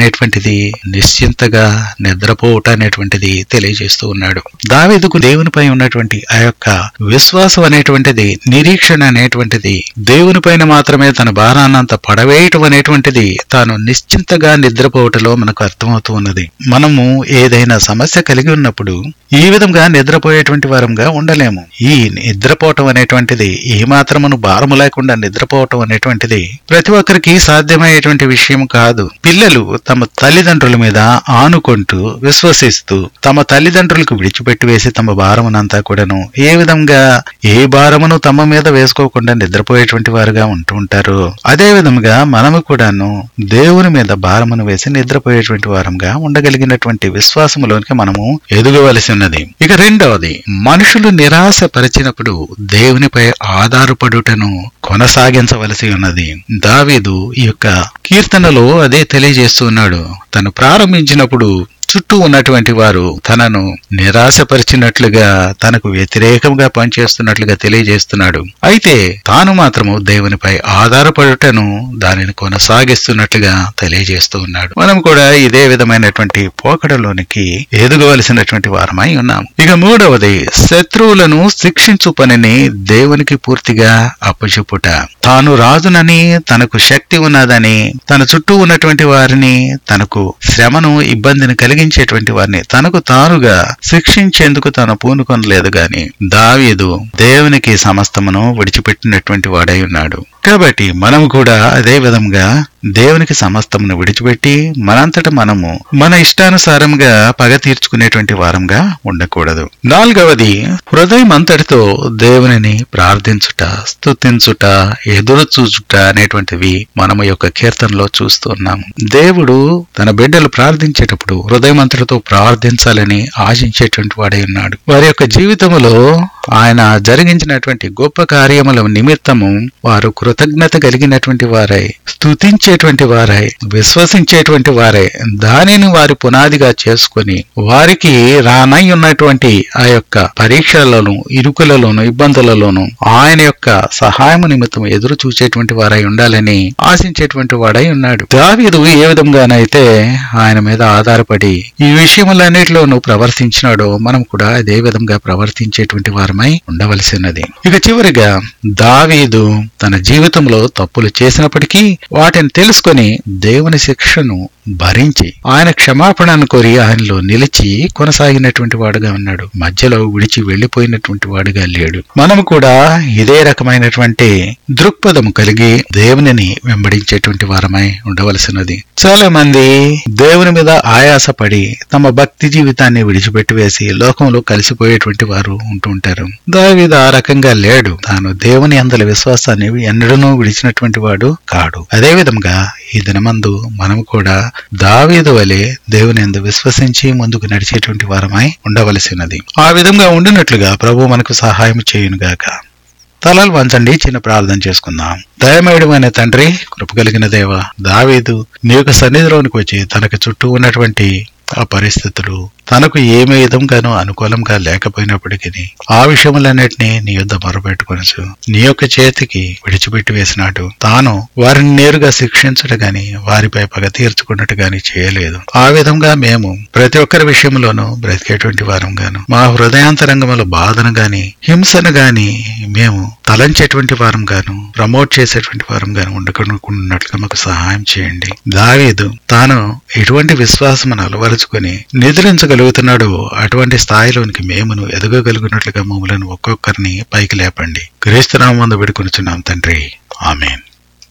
అనేటువంటిది నిశ్చింతగా నిద్రపోవుట అనేటువంటిది తెలియజేస్తూ ఉన్నాడు దావీదుకు దేవునిపై ఉన్నటువంటి ఆ యొక్క విశ్వాసం అనేటువంటిది నిరీక్షణ అనేటువంటిది దేవునిపైన మాత్రమే తన భారాన్నంత పడవేయటం అనేటువంటిది తాను నిశ్చింతగా నిద్రపోవటంలో మనకు అర్థమవుతూ ఉన్నది మనము ఏదైనా సమస్య కలిగి ఉన్నప్పుడు ఈ విధంగా నిద్రపోయేటువంటి వారంగా ఉండలేము ఈ నిద్రపోవటం అనేటువంటిది ఏ మాత్రమును భారము లేకుండా నిద్రపోవటం అనేటువంటిది ప్రతి ఒక్కరికి సాధ్యమయ్యేటువంటి విషయం కాదు పిల్లలు తమ తల్లిదండ్రుల మీద ఆనుకుంటూ విశ్వసిస్తూ తమ తల్లిదండ్రులకు విడిచిపెట్టి వేసి తమ భారమునంతా కూడాను ఏ విధంగా ఏ భారమును తమ మీద వేసుకోకుండా నిద్రపోయేటువంటి వారుగా ఉంటూ ఉంటారు అదే విధముగా మనము కూడాను దేవుని మీద భారమును వేసి నిద్రపోయేటువంటి వారంగా ఉండగలిగినటువంటి విశ్వాసములోనికి మనము ఎదుగవలసి ఉన్నది ఇక రెండవది మనుషులు నిరాశ పరిచినప్పుడు దేవునిపై ఆధారపడుటను కొనసాగించవలసి ఉన్నది దావీదు ఈ యొక్క కీర్తనలో అదే తెలియజేస్తూ ఉన్నాడు తను ప్రారంభించినప్పుడు చుట్టూ ఉన్నటువంటి వారు తనను నిరాశపరిచినట్లుగా తనకు వ్యతిరేకంగా పనిచేస్తున్నట్లుగా తెలియజేస్తున్నాడు అయితే తాను మాత్రము దేవునిపై ఆధారపడుటను దానిని కొనసాగిస్తున్నట్లుగా తెలియజేస్తూ ఉన్నాడు మనం కూడా ఇదే విధమైనటువంటి పోకడలోనికి ఎదుగవలసినటువంటి వారమై ఉన్నాం ఇక మూడవది శత్రువులను శిక్షించు పనిని దేవునికి పూర్తిగా అప్పచెప్పుట తాను రాజునని తనకు శక్తి ఉన్నదని తన చుట్టూ ఉన్నటువంటి వారిని తనకు శ్రమను ఇబ్బందిని కలిగించేటువంటి వారిని తనకు తానుగా శిక్షించేందుకు తాను పూనుకొనలేదు గాని దావీదు దేవునికి సమస్తమును విడిచిపెట్టినటువంటి వాడై ఉన్నాడు కాబట్టి మనం కూడా అదే విధంగా దేవునికి సమస్తమును విడిచిపెట్టి మనంతట మనము మన ఇష్టానుసారంగా పగ తీర్చుకునేటువంటి వారంగా ఉండకూడదు నాలుగవది హృదయం అంతటితో దేవునిని ప్రార్థించుట స్తుతించుట ఎదురు చూచుట అనేటువంటివి మనము యొక్క కీర్తనలో చూస్తున్నాము దేవుడు తన బిడ్డలు ప్రార్థించేటప్పుడు హృదయం అంతటితో ప్రార్థించాలని ఆశించేటువంటి వాడై ఉన్నాడు వారి యొక్క జీవితములో ఆయన జరిగించినటువంటి గొప్ప కార్యముల నిమిత్తము వారు కృతజ్ఞత కలిగినటువంటి వారై స్తుతించేటువంటి వారై విశ్వసించేటువంటి వారై దానిని వారి పునాదిగా చేసుకొని వారికి రానై ఉన్నటువంటి ఆ యొక్క పరీక్షలలోను ఇరుకులలోను ఇబ్బందులలోను ఆయన యొక్క సహాయము నిమిత్తం ఎదురు చూసేటువంటి వారై ఉండాలని ఆశించేటువంటి వాడై ఉన్నాడు దావీదు ఏ విధంగానైతే ఆయన మీద ఆధారపడి ఈ విషయములన్నిటిలోనూ ప్రవర్తించినాడో మనం కూడా అదే విధంగా ప్రవర్తించేటువంటి వారమై ఉండవలసినది ఇక చివరిగా దావీదు తన జీవితంలో తప్పులు చేసినప్పటికీ వాటిని తెలుసుకొని దేవుని శిక్షను భరించి ఆయన క్షమాపణను కోరి ఆయనలో నిలిచి కొనసాగినటువంటి వాడుగా ఉన్నాడు మధ్యలో విడిచి వెళ్లిపోయినటువంటి వాడుగా లేడు మనము కూడా ఇదే రకమైనటువంటి దృక్పథం కలిగి దేవునిని వెంబడించేటువంటి వారమై ఉండవలసినది చాలా మంది దేవుని మీద ఆయాసపడి తమ భక్తి జీవితాన్ని విడిచిపెట్టి వేసి లోకంలో కలిసిపోయేటువంటి వారు ఉంటూ ఉంటారు దావీదు ఆ రకంగా లేడు తాను దేవుని అందల విశ్వాసాన్ని ఎన్నడూ విడిచినటువంటి వాడు కాడు అదే విధంగా ఈ దినమందు మనం కూడా దావీదు వలె దేవుని ఎందు విశ్వసించి ముందుకు నడిచేటువంటి వారమై ఉండవలసినది ఆ విధంగా ఉండినట్లుగా ప్రభు మనకు సహాయం చేయునుగాక తలలు వంచండి చిన్న ప్రార్థన చేసుకుందాం దయమేయడమైన తండ్రి కృప కలిగిన దేవ దావీదు నీ యొక్క సన్నిధిలోనికి వచ్చి తనకు చుట్టూ ఉన్నటువంటి ఆ పరిస్థితులు తనకు ఏమి విధంగానూ అనుకూలంగా లేకపోయినప్పటికీ ఆ విషయములన్నిటినీ నీ యుద్ధ మొరపెట్టుకొనచ్చు నీ యొక్క చేతికి విడిచిపెట్టి వేసినాడు తాను వారిని నేరుగా శిక్షించడు గాని వారిపై పగ తీర్చుకున్నట్టు గాని చేయలేదు ఆ విధంగా మేము ప్రతి ఒక్కరి విషయంలోనూ బ్రతికేటువంటి వారం గాను మా హృదయాంతరంగముల బాధను గాని హింసను గాని మేము తలంచేటువంటి వారం గాను ప్రమోట్ చేసేటువంటి వారం గాను ఉండకున్నట్లుగా మాకు సహాయం చేయండి దావీదు తాను ఎటువంటి విశ్వాసమును అలవరుచుకొని నిద్రించగలుగుతున్నాడో అటువంటి స్థాయిలోనికి మేమును ఎదగగలుగునట్లుగా మమ్మలను ఒక్కొక్కరిని పైకి లేపండి క్రీస్తునామందు విడుకొనుచున్నాం తండ్రి ఆమెన్